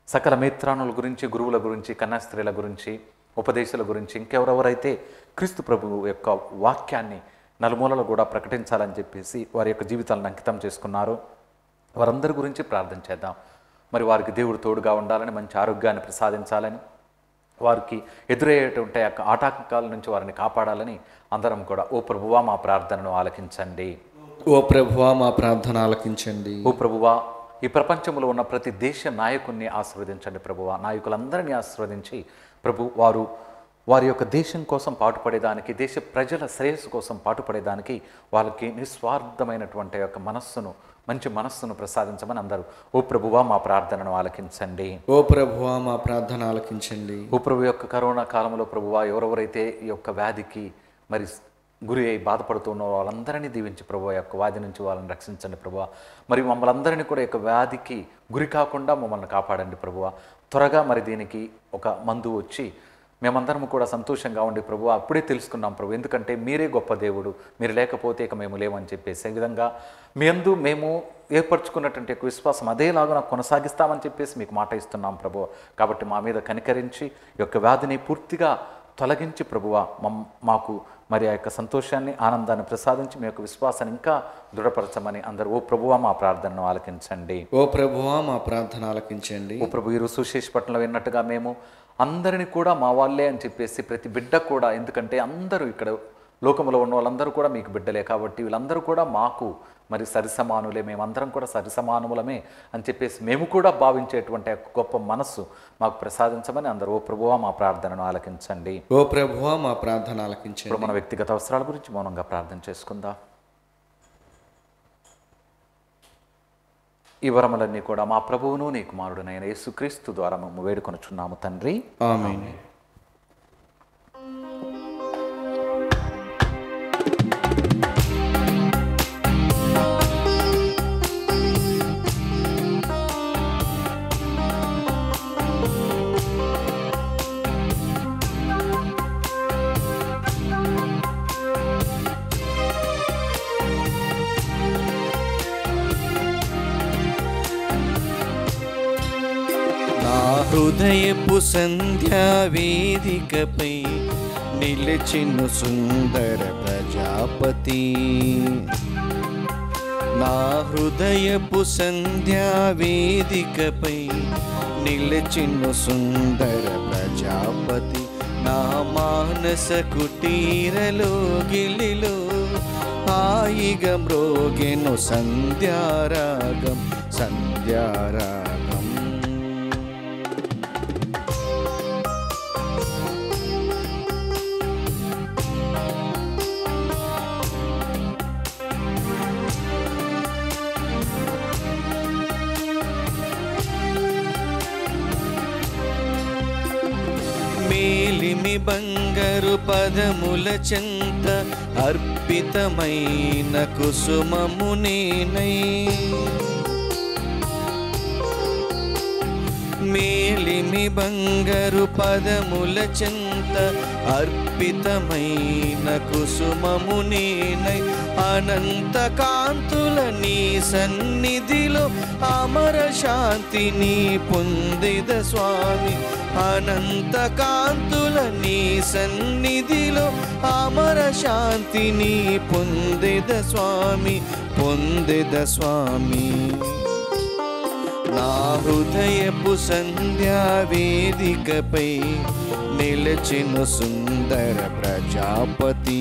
సకల మిత్రానుల గురించి గురువుల గురించి కన్యాస్త్రీల గురించి ఉపదేశాల గురించి ఇంకెవరెవరైతే క్రీస్తు ప్రభువు యొక్క వాక్యాన్ని నలుమూలలు కూడా ప్రకటించాలని చెప్పేసి వారి యొక్క జీవితాలను అంకితం చేసుకున్నారు వారందరి గురించి ప్రార్థన చేద్దాం మరి వారికి దేవుడు తోడుగా ఉండాలని మంచి ఆరోగ్యాన్ని ప్రసాదించాలని వారికి ఎదురయ్యేటువంటి యొక్క ఆటంకాల నుంచి వారిని కాపాడాలని అందరం కూడా ఓ ప్రభువా మా ప్రార్థనను ఆలకించండి ఓ ప్రభువా మా ప్రార్థన ఆలకించండి ఓ ప్రభువా ఈ ప్రపంచంలో ఉన్న ప్రతి దేశ నాయకుడిని ఆశీర్వదించండి ప్రభువా నాయకులందరినీ ఆశీర్వదించి ప్రభు వారు వారి యొక్క దేశం కోసం పాటుపడేదానికి దేశ ప్రజల శ్రేయస్సు కోసం పాటుపడేదానికి వాళ్ళకి నిస్వార్థమైనటువంటి యొక్క మనస్సును మంచి మనస్సును ప్రసాదించమని అందరూ ఓ ప్రభువా మా ప్రార్థనను ఆలకించండి ఓ ప్రభువా మా ప్రార్థన ఆలకించండి ఓ ప్రభు యొక్క కరోనా కాలంలో ప్రభువా ఎవరెవరైతే ఈ యొక్క వ్యాధికి మరి గురి అయి బాధపడుతున్న వాళ్ళందరినీ దీవించి ప్రభు యొక్క వ్యాధి నుంచి వాళ్ళని రక్షించండి ప్రభువ మరి మమ్మల్ని అందరినీ కూడా ఈ యొక్క వ్యాధికి గురి కాకుండా మమ్మల్ని కాపాడండి ప్రభువ త్వరగా మరి దీనికి ఒక మందు వచ్చి మేమందరం కూడా సంతోషంగా ఉండి ప్రభు అప్పుడే తెలుసుకున్నాం ప్రభు ఎందుకంటే మీరే గొప్ప దేవుడు మీరు లేకపోతే ఇక మేము లేవని చెప్పేసి ఈ విధంగా మీ అందు మేము ఏర్పరచుకున్నటువంటి యొక్క విశ్వాసం అదేలాగా కొనసాగిస్తామని చెప్పేసి మీకు మాట ఇస్తున్నాం ప్రభు కాబట్టి మా మీద కనికరించి ఈ యొక్క వ్యాధిని పూర్తిగా తొలగించి ప్రభువ మమ్ మాకు మరి ఆ యొక్క సంతోషాన్ని ఆనందాన్ని ప్రసాదించి మీ యొక్క విశ్వాసాన్ని ఇంకా దృఢపరచమని అందరూ ఓ ప్రభువా మా ప్రార్థనను ఆలకించండి ఓ ప్రభువా మా ప్రార్థన ఆలకించండి ఓ ప్రభు ఈరోజు సుశేషపట్నంలో విన్నట్టుగా మేము అందరిని కూడా మా వాళ్ళే అని చెప్పేసి ప్రతి బిడ్డ కూడా ఎందుకంటే అందరూ ఇక్కడ లోకంలో ఉన్న వాళ్ళందరూ కూడా మీకు బిడ్డలే కాబట్టి వీళ్ళందరూ కూడా మాకు మరి సరిసమానులే మేమందరం కూడా సరిసమానులమే అని చెప్పేసి మేము కూడా భావించేటువంటి ఆ గొప్ప మనస్సు మాకు ప్రసాదించమని అందరూ ఓ ప్రభువా మా ప్రార్థనను ఆలకించండి ఓ ప్రభువా మా ప్రార్థన ఆలకించండి ఇప్పుడు మన వ్యక్తిగత అవసరాల గురించి మౌనంగా ప్రార్థన చేసుకుందాం ఈ వరములన్నీ కూడా మా ప్రభువును నీ కుమారుడునైన యేసుక్రీస్తు ద్వారా మేము వేడుకొనుచున్నాము తండ్రి ఆమేన్ నా హృదయపు సంధ్యా వేదికపై నిలిచిన సుందర ప్రజాపతి నా హృదయపు సంధ్యా వేదికపై నిలిచిన సుందర ప్రజాపతి నా మానస కుటీరలో గిలిలో హాయిగా మ్రోగెను సంధ్యారాగం సంధ్యారాగం మేలిమి బంగారు పదముల చెంత అర్పితమైన కుసుమము నేనై మేలిమి బంగారు పదముల చెంత అర్పితమైన కుసుమము నేనై అనంత కాంతుల నీ సన్నిధిలో అమర శాంతిని పొందిద స్వామి అనంత కాంతుల నీ సన్నిధిలో అమర శాంతిని పొందిద స్వామి పొందిద స్వామి నా హృదయపు సంధ్యా వేదికపై నిలచిన సుందర ప్రజాపతి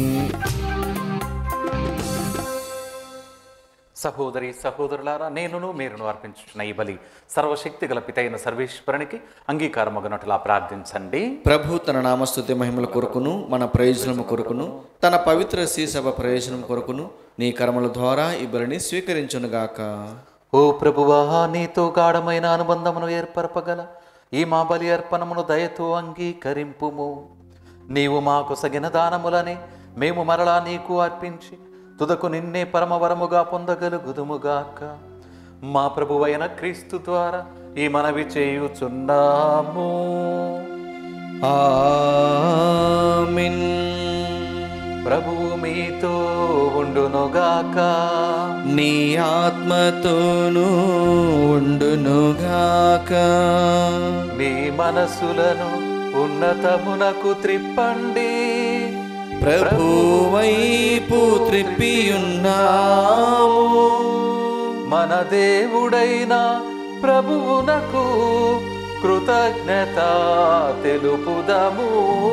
సహోదరి సహోదరులారా నేనును మీరును అర్పించుచున్న ఈ బలి సర్వశక్తి గల పితైన సర్వేశ్వరునికి అంగీకారమగనట్లా ప్రార్థించండి ప్రభు తన నామస్తుతి మహిమల కొరకును మన ప్రయోజనము కొరకును తన పవిత్ర శ్రీసభ ప్రయోజనం కొరకును నీ కర్మల ద్వారా ఈ బలిని స్వీకరించునుగాక ఓ ప్రభువా నీతో గాఢమైన అనుబంధమును ఏర్పరపగల ఈ మా బలి అర్పణమును దయతో అంగీకరింపుము నీవు మాకు సగిన దానములని మేము మరలా నీకు అర్పించి తుదకు నిన్నే పరమవరముగా పొందగలుగుదుముగాక మా ప్రభువైన క్రీస్తు ద్వారా ఈ మనవి చేయుచున్నాము ఆమెన్ ప్రభువు మీతో ఉండునుగాక నీ ఆత్మతోనూ ఉండునుగాక మీ మనసులను ఉన్నతమునకు త్రిప్పండి ప్రభు వైపు త్రిప్పియున్నాము మన దేవుడైన ప్రభువునకు కృతజ్ఞత తెలుపుదము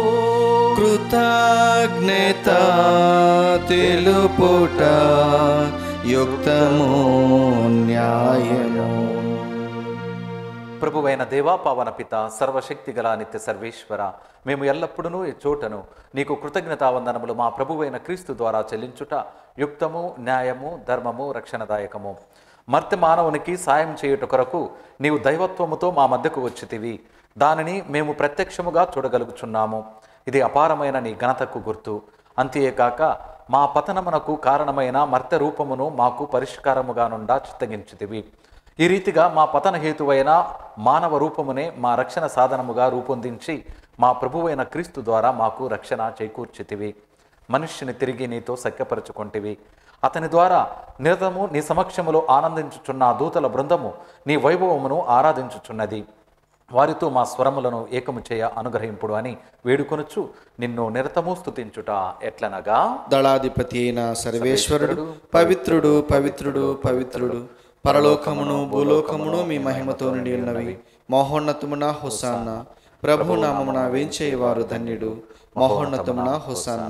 కృతజ్ఞత తెలుపుట యుక్తము న్యాయము ప్రభువైన దేవా పావన పిత సర్వశక్తి గల నిత్య సర్వేశ్వర మేము ఎల్లప్పుడూ ఈ చోటను నీకు కృతజ్ఞతావందనములు మా ప్రభువైన క్రీస్తు ద్వారా చెల్లించుట యుక్తము న్యాయము ధర్మము రక్షణదాయకము మర్తి మానవునికి సాయం చేయుట కొరకు నీవు దైవత్వముతో మా మధ్యకు వచ్చితివి దానిని మేము ప్రత్యక్షముగా చూడగలుగుచున్నాము ఇది అపారమైన నీ ఘనతకు గుర్తు అంతేకాక మా పతనమునకు కారణమైన మర్త రూపమును మాకు పరిష్కారముగా నుండా చిత్తగించితివి ఈ రీతిగా మా పతన హేతువైన మానవ రూపమునే మా రక్షణ సాధనముగా రూపొందించి మా ప్రభువైన క్రీస్తు ద్వారా మాకు రక్షణ చేకూర్చితివి మనుష్యుని తిరిగి నీతో సఖ్యపరచుకొంటివి అతని ద్వారా నిరతము నీ సమక్షములో ఆనందించుచున్న ఆ దూతల బృందము నీ వైభవమును ఆరాధించుచున్నది వారితో మా స్వరములను ఏకము చేయ అనుగ్రహింపుడు అని వేడుకొనుచు నిన్ను నిరతము స్తుతించుట ఎట్లనగా దళాధిపతి అయిన సర్వేశ్వరుడు పవిత్రుడు పవిత్రుడు పవిత్రుడు పరలోకమును భూలోకమును మీ మహిమతో నిండి ఉన్నవి మహోన్నతమున హుసాన్న ప్రభు నామమున వేంచేయవారు ధన్యుడు మహోన్నతమున హుసాన్న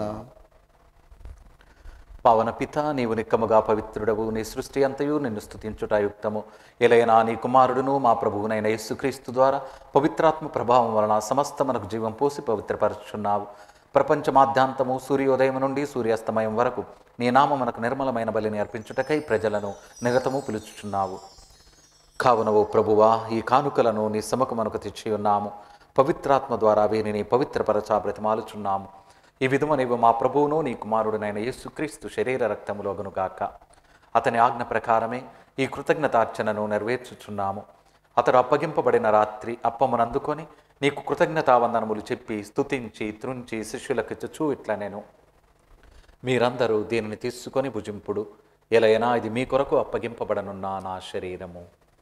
పవన పిత నీవు నిక్కముగా పవిత్రుడవు నీ సృష్టి అంతయు నిన్ను స్తుతించుట యుక్తము ఎలైనా నీ కుమారుడును మా ప్రభువునైన యేసుక్రీస్తు ద్వారా పవిత్రాత్మ ప్రభావం వలన సమస్త మనకు జీవం పోసి పవిత్రపరచుచున్నావు ప్రపంచమాద్యాంతము సూర్యోదయం నుండి సూర్యాస్తమయం వరకు నీ నామ మనకు నిర్మలమైన బలిని అర్పించుటకై ప్రజలను నిరతము పిలుచుచున్నావు కావున ఓ ప్రభువా ఈ కానుకలను నీ సముఖమునకు తెచ్చి ఉన్నాము పవిత్రాత్మ ద్వారా వీరిని పవిత్రపరచా బ్రతిమాలుచున్నాము ఈ విధము నీవు మా ప్రభువును నీ కుమారుడునైన యేసుక్రీస్తు శరీర రక్తములోగనుగాక అతని ఆజ్ఞ ప్రకారమే ఈ కృతజ్ఞతార్చనను నెరవేర్చుచున్నాము అతడు అప్పగింపబడిన రాత్రి అప్పమునందుకొని నీకు కృతజ్ఞతావందనములు చెప్పి స్తుతించి త్రుంచి శిష్యులకు చుచూ ఇట్లా నేను మీరందరూ దీనిని తీసుకొని భుజింపుడు ఎలైనా ఇది మీ కొరకు అప్పగింపబడనున్న నా శరీరము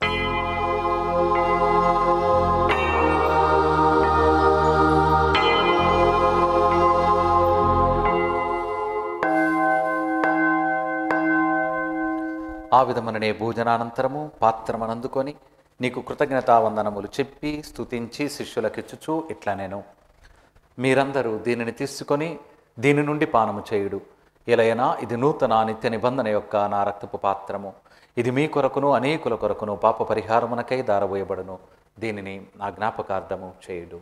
ఆ విధముననే భోజనానంతరము పాత్రమనందుకొని నీకు కృతజ్ఞతావందనములు చెప్పి స్తుతించి శిష్యులకిచ్చుచూ ఇట్లా నేను మీరందరూ దీనిని తీసుకొని దీని నుండి పానము చేయుడు ఎలయనా ఇది నూతన నిత్య నిబంధన యొక్క నా రక్తపు పాత్రము ఇది మీ కొరకును అనేకుల కొరకును పాప పరిహారమునకై దారబోయబడును దీనిని నా జ్ఞాపకార్థము చేయుడు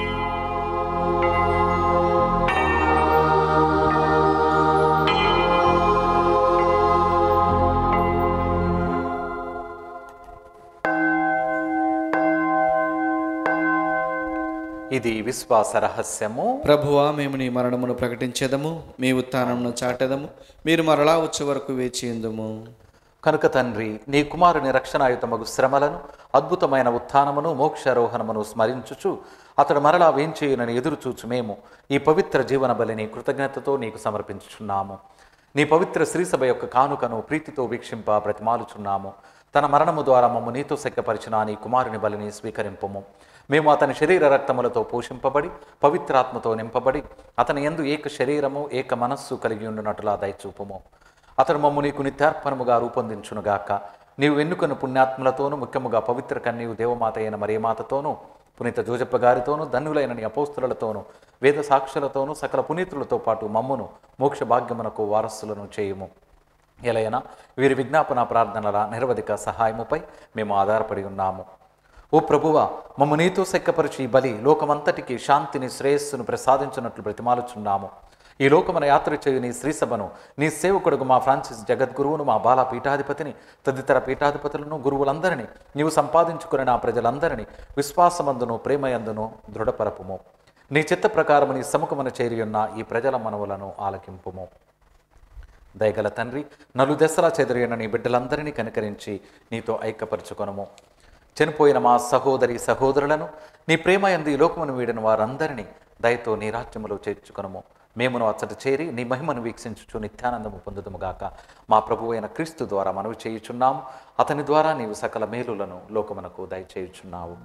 ఇది విశ్వాస రహస్యము ప్రభువా మేము నీ మరణమును ప్రకటించేదము మీ ఉత్థానమును చాటెదము మీరు మరలా వచ్చే వరకు వేచి ఉందుము కనుక తండ్రి నీ కుమారుని రక్షణాయుతమగు శ్రమలను అద్భుతమైన ఉత్థానమును మోక్షారోహణమును స్మరించుచు అతడు మరలా వేంచేయునని ఎదురుచూచు మేము ఈ పవిత్ర జీవన బలిని కృతజ్ఞతతో నీకు సమర్పించుచున్నాము నీ పవిత్ర శ్రీసభ యొక్క కానుకను ప్రీతితో వీక్షింప ప్రతిమాలుచున్నాము తన మరణము ద్వారా మమ్ము నీతో సెక్కపరిచిన నీ కుమారుని బలిని స్వీకరింపము మేము అతని శరీర రక్తములతో పోషింపబడి పవిత్రాత్మతో నింపబడి అతని ఎందు ఏక శరీరము ఏక మనస్సు కలిగి ఉండునట్లుగా దయచూపుము అతడు మమ్ము నీకు నిత్యార్పణముగా రూపొందించునుగాక నీవు ఎన్నుకున్న పుణ్యాత్ములతోనూ ముఖ్యముగా పవిత్ర కన్యవు దేవమాత అయిన మరియమాతతోనూ పునీత జోజప్ప గారితోనూ ధన్యులైన నీ అపోస్తులతోనూ వేద సాక్షులతోనూ సకల పునీతులతో పాటు మమ్మును మోక్ష భాగ్యమునకు వారసులను చేయుము ఎలయన వీరి విజ్ఞాపన ప్రార్థనల నిరవధిక సహాయముపై మేము ఆధారపడి ఉన్నాము ఓ ప్రభువ మమ్మ నీతో సెక్కపరిచి ఈ బలి లోకమంతటికి శాంతిని శ్రేయస్సును ప్రసాదించినట్లు బ్రతిమాలుచున్నాము ఈ లోకమున యాత్ర చేయు నీ శ్రీసభను నీ సేవకుడుగు మా ఫ్రాన్సిస్ జగద్గురువును మా బాల పీఠాధిపతిని తదితర పీఠాధిపతులను గురువులందరినీ నీవు సంపాదించుకుని నా ప్రజలందరినీ విశ్వాసమందును ప్రేమయందును దృఢపరపుము నీ చిత్త ప్రకారము నీ సముఖమున చేరియున్న ఈ ప్రజల మనవులను ఆలకింపుము దయగల తండ్రి నలుదెసలా చెదిరిన నీ బిడ్డలందరినీ కనికరించి నీతో ఐక్యపరచుకొనము చనిపోయిన మా సహోదరి సహోదరులను నీ ప్రేమ ఎందు ఈ లోకమును వీడిన వారందరినీ దయతో నీ రాజ్యములో చేర్చుకొనము మేమును అచ్చట చేరి నీ మహిమను వీక్షించుచు నిత్యానందము పొందుదుముగాక మా ప్రభు అయిన క్రీస్తు ద్వారా మనవి చేయుచున్నాము అతని ద్వారా నీవు సకల మేలులను లోకమునకు దయచేయుచున్నావు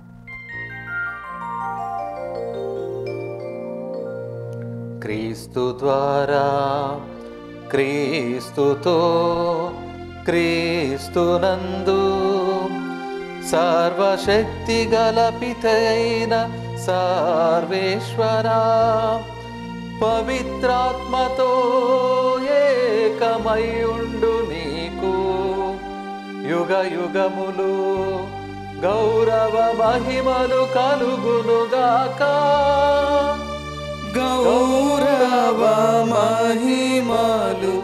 క్రీస్తు ద్వారా క్రీస్తుతో క్రీస్తునందు సర్వశక్తి గల పితయైన సర్వేశ్వర పవిత్రాత్మతో ఏకమై ఉండు నీకు యుగ యుగములు గౌరవ మహిమలు కలుగునుగాక గౌరవ మహిమలు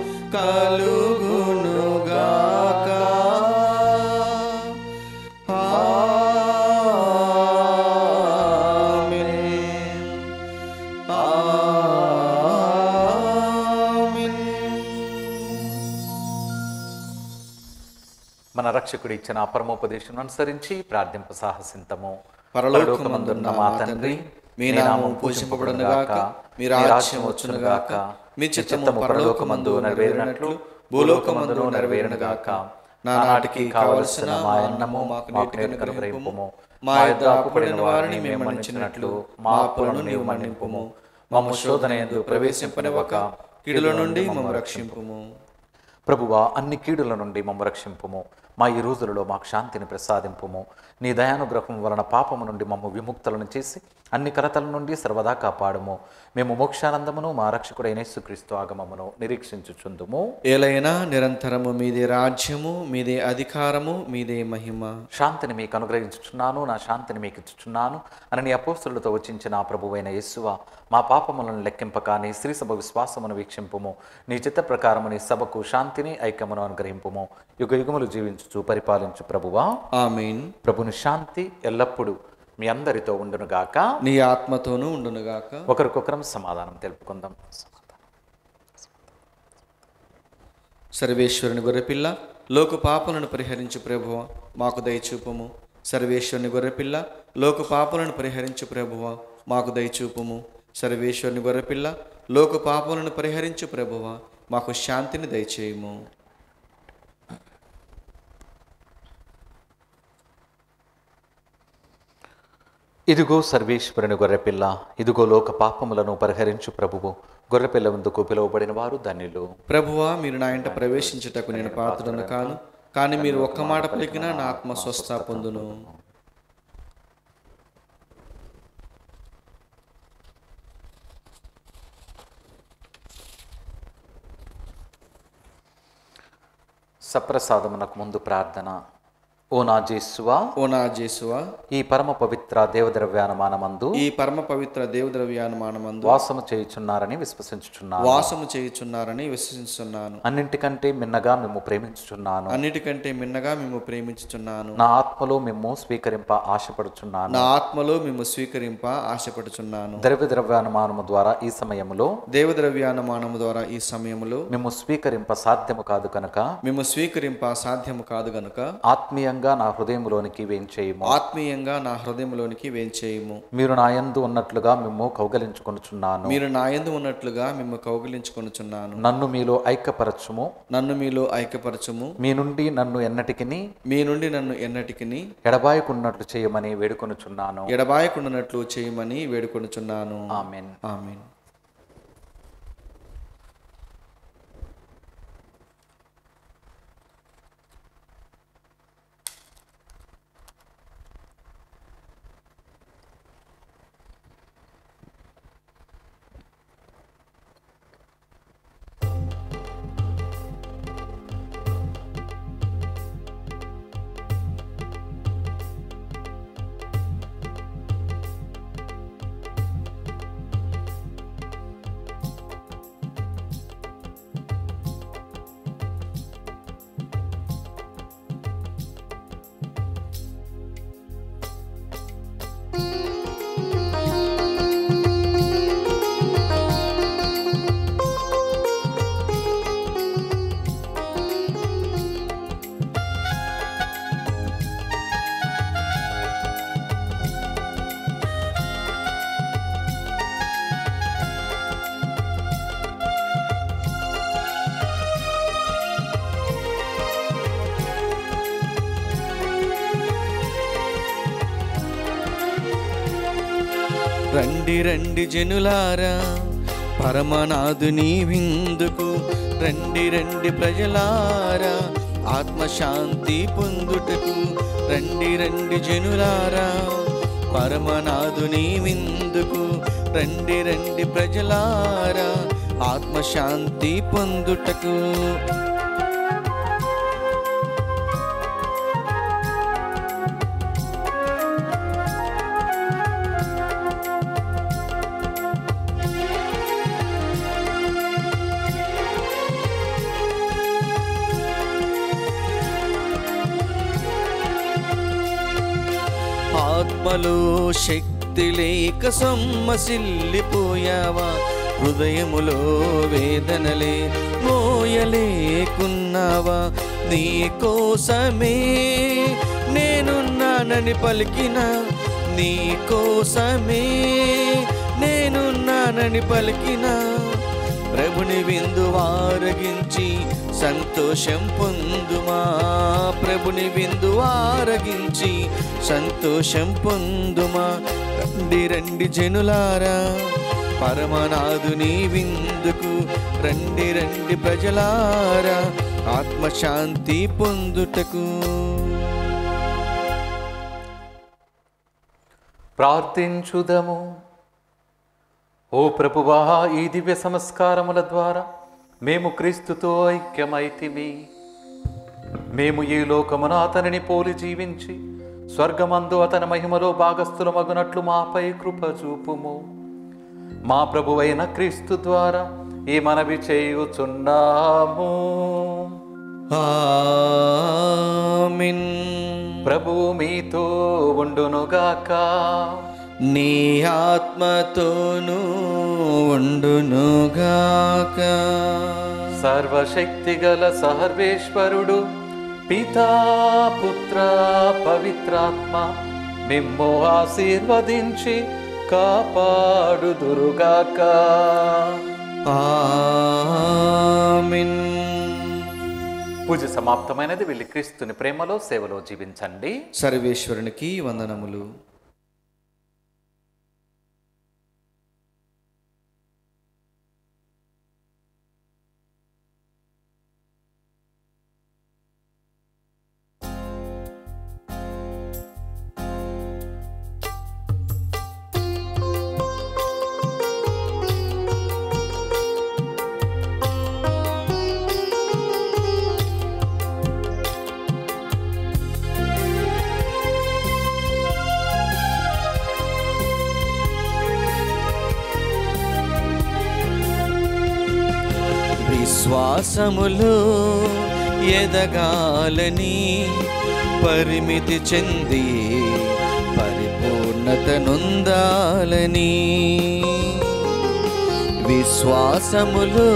కలుగునుగాక ఆమేన్. మన రక్షకుడు ఇచ్చిన పరమోపదేశం అనుసరించి ప్రార్థింప సాహసింతము పరలోకమందున్న మా తండ్రి మీ నామం పూజింపబడునుగాక మీ రాజ్యం వచ్చునుగాక మీ చిత్తము పరలోకమందు నెరవేరినట్లు భూలోకమందును నెరవేరునుగాక నానాటికి కావలసిన మా అన్నము మాకు నేటికి అనుగ్రహింపుము మా యొద్ద అప్పుపడిన వారిని మేము మన్నించినట్లు మా అప్పులను నీవు మన్నింపుము మమ్మ శోధన ఎందు ప్రవేశింపనివ్వక కీడుల నుండి మమ్మ రక్షింపుము ప్రభువా అన్ని కీడుల నుండి మమ్మ రక్షింపుము మా ఈ రోజులలో మాకు శాంతిని ప్రసాదింపుము నీ దయానుగ్రహం వలన పాపము నుండి మమ్మ విముక్తులను చేసి అన్ని కలతల నుండి సర్వదా కాపాడుము మేము మోక్షానందమును మా రక్షకుడైన యేసుక్రీస్తు ఆగమమును నిరీక్షించుచుందుము ఏలైనా నిరంతరము మీదే రాజ్యము మీదే అధికారము మీదే మహిమ శాంతిని మీకు అనుగ్రహించుచున్నాను నా శాంతిని మీకు ఇచ్చుచున్నాను అని నీ అపోస్తులతో వచ్చించిన నా ప్రభువైన యేసువ మా పాపములను లెక్కింపక నీ స్త్రీ సభ విశ్వాసమును వీక్షింపుము నీ చిత్త ప్రకారము నీ సభకు శాంతిని ఐక్యమును అనుగ్రహింపుము యుగ యుగములు జీవించుచు పరిపాలించు ప్రభువా ఆమీన్ ప్రభుని శాంతి ఎల్లప్పుడూ మీ అందరితో ఉండునుగాక నీ ఆత్మతోనూ ఉండునుగాక ఒకరికొకరం సమాధానం తెలుపుకుందాం సర్వేశ్వరుని గొర్రెపిల్ల లోక పాపలను పరిహరించు ప్రభువ మాకు దయచూపము సర్వేశ్వరుని గొర్రెపిల్ల లోక పాపలను పరిహరించు ప్రభువ మాకు దయచూపము సర్వేశ్వరుని గొర్రెపిల్ల లోక పాపలను పరిహరించు ప్రభువ మాకు శాంతిని దయచేయము ఇదిగో సర్వేశ్వరుని గొర్రెపిల్ల ఇదిగో లోక పాపములను పరిహరించు ప్రభువు గొర్రెపిల్ల ముందుకు పిలువబడిన వారు ధన్యులు ప్రభువా మీరు నా ఇంట ప్రవేశించుటకు నేను పాత్రను కాను కానీ మీరు ఒక్క మాట పలికినా నా ఆత్మ స్వస్థ పొందును సప్రసాదమునకు ముందు ప్రార్థన ఓ నా జేసువా ఓ నా జేసువా ఈ పరమ పవిత్ర దేవద్రవ్యానమానమందు ఈ పరమ పవిత్ర దేవద్రవ్యానుమానమందు వాసము చేయుచున్నారని విశ్వసించుచున్నాను వాసము చేయుచున్నారని విశ్వసిస్తున్నాను అన్నింటికంటే మిన్నగా మేము ప్రేమించుచున్నాను అన్నిటికంటే మిన్నగా మేము ప్రేమించుచున్నాను నా ఆత్మలో మేము స్వీకరింప ఆశపడుచున్నాను నా ఆత్మలో మేము స్వీకరింప ఆశపడుచున్నాను ద్రవ్య ద్రవ్యానుమానము ద్వారా ఈ సమయంలో దేవద్రవ్యానుమానము ద్వారా ఈ సమయంలో మేము స్వీకరింప సాధ్యము కాదు కనుక మేము స్వీకరింప సాధ్యము కాదు గనుక ఆత్మీయంగా నా హృదయంలోనికి వేంచేయము ఆత్మీయంగా నా హృదయంలోనికి వేంచేయము మీరు నా యందు ఉన్నట్లుగా మేము కౌగలించుకొనుచున్నాను మీరు నాయందు ఉన్నట్లుగా మేము కౌగిలించుకొనుచున్నాను నన్ను మీలో ఐక్యపరచుము నన్ను మీలో ఐక్యపరచుము మీ నుండి నన్ను ఎన్నటికిని మీ నుండి నన్ను ఎన్నటికిని ఎడబాయకున్నట్లు చేయమని వేడుకొనుచున్నాను ఎడబాయకుండానట్లు చేయమని వేడుకొనుచున్నాను ఆమెన్ ఆమేన్ రండి రండి జనులారా పరమనాథుని విందుకు రండి రండి ప్రజలారా ఆత్మశాంతి పొందుటకు రండి రండి జనులారా పరమనాథుని విందుకు రండి రండి ప్రజలారా ఆత్మశాంతి పొందుటకు ఆత్మలో శక్తి లేక సొమ్మసిల్లిపోయావా హృదయములో వేదనలే మోయలేకున్నావా నీ కోసమే నేనున్నానని పలికిన నీ కోసమే నేనున్నానని పలికిన ప్రభుని విందు ఆరగించి సంతోషం పొందుమా ప్రభుని విందు ఆరగించి సంతోషం పొందుమా రండి రండి జనులారా పరమనాథుని విందుకు రండి రండి ప్రజలారా ఆత్మశాంతి పొందుటకు ప్రార్థించుదము ఓ ప్రభువా ఈ దివ్య సంస్కారముల ద్వారా మేము క్రీస్తుతో ఐక్యమైతిమి మేము ఈ లోకమున అతనిని పోలి జీవించి స్వర్గమందు అతని మహిమలో భాగస్థులమగునట్లు మాపై కృప చూపుము మా ప్రభువైన క్రీస్తు ద్వారా ఈ మనవి చేయుచున్నాము ఆమిన్ ప్రభువు మీతో ఉండునుగాక నీ ఆత్మతోనూ ఉండునుగాక సర్వశక్తిగల సర్వేశ్వరుడు పితా పుత్ర పవిత్రాత్మ మిమ్ము ఆశీర్వదించి కాపాడుదురుగాక ఆమిన్ పూజ సమాప్తమైనది వెళ్ళి క్రీస్తుని ప్రేమలో సేవలో జీవించండి సర్వేశ్వరునికి వందనములు విశ్వాసములో ఎదగాలని పరిమితి చెంది పరిపూర్ణత నొందాలని విశ్వాసములో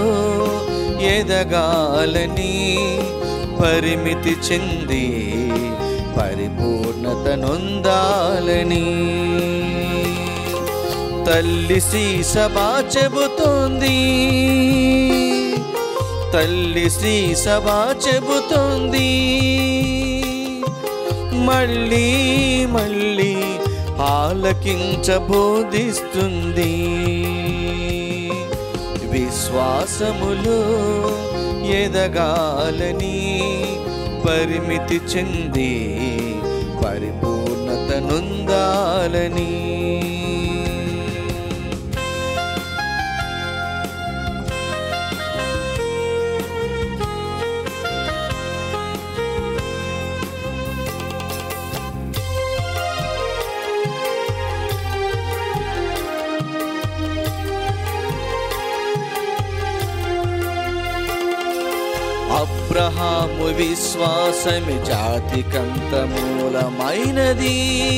ఎదగాలని పరిమితి చెంది పరిపూర్ణత నొందాలని తల్లి సీసబా చెబుతోంది తల్లి శ్రీ సభా చెబుతోంది మళ్ళీ మళ్ళీ ఆలకించబోధిస్తుంది విశ్వాసములో ఎదగాలని పరిమితి చెంది పరిపూర్ణత నొందాలని అబ్రహాము విశ్వాసమి జాతికంత మూలమైనది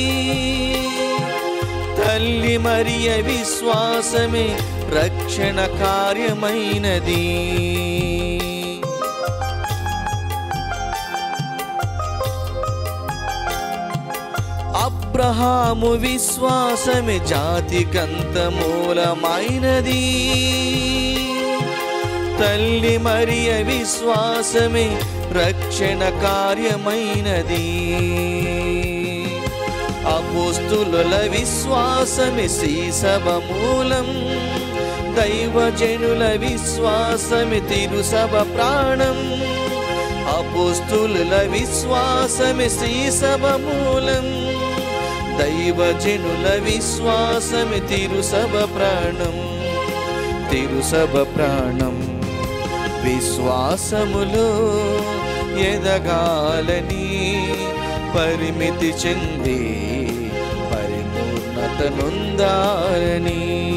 తల్లి మరియ విశ్వాసమే రక్షణ కార్యమైనది అబ్రహాము విశ్వాసమే జాతికంత మూలమైనది తల్లి మరియ విశ్వాసమే రక్షణ కార్యమైనది అపోస్తుల విశ్వాసమే సభ మూలం దైవజనుల విశ్వాసమే తిరుసభ ప్రాణం అపోస్తుల విశ్వాసమే సభ మూలం దైవజనుల విశ్వాసమే తిరుసభ ప్రాణం తిరుసభ ప్రాణం విశ్వాసములో ఎదగాలని పరిమితి చెంది పరిపూర్ణత నొందాలని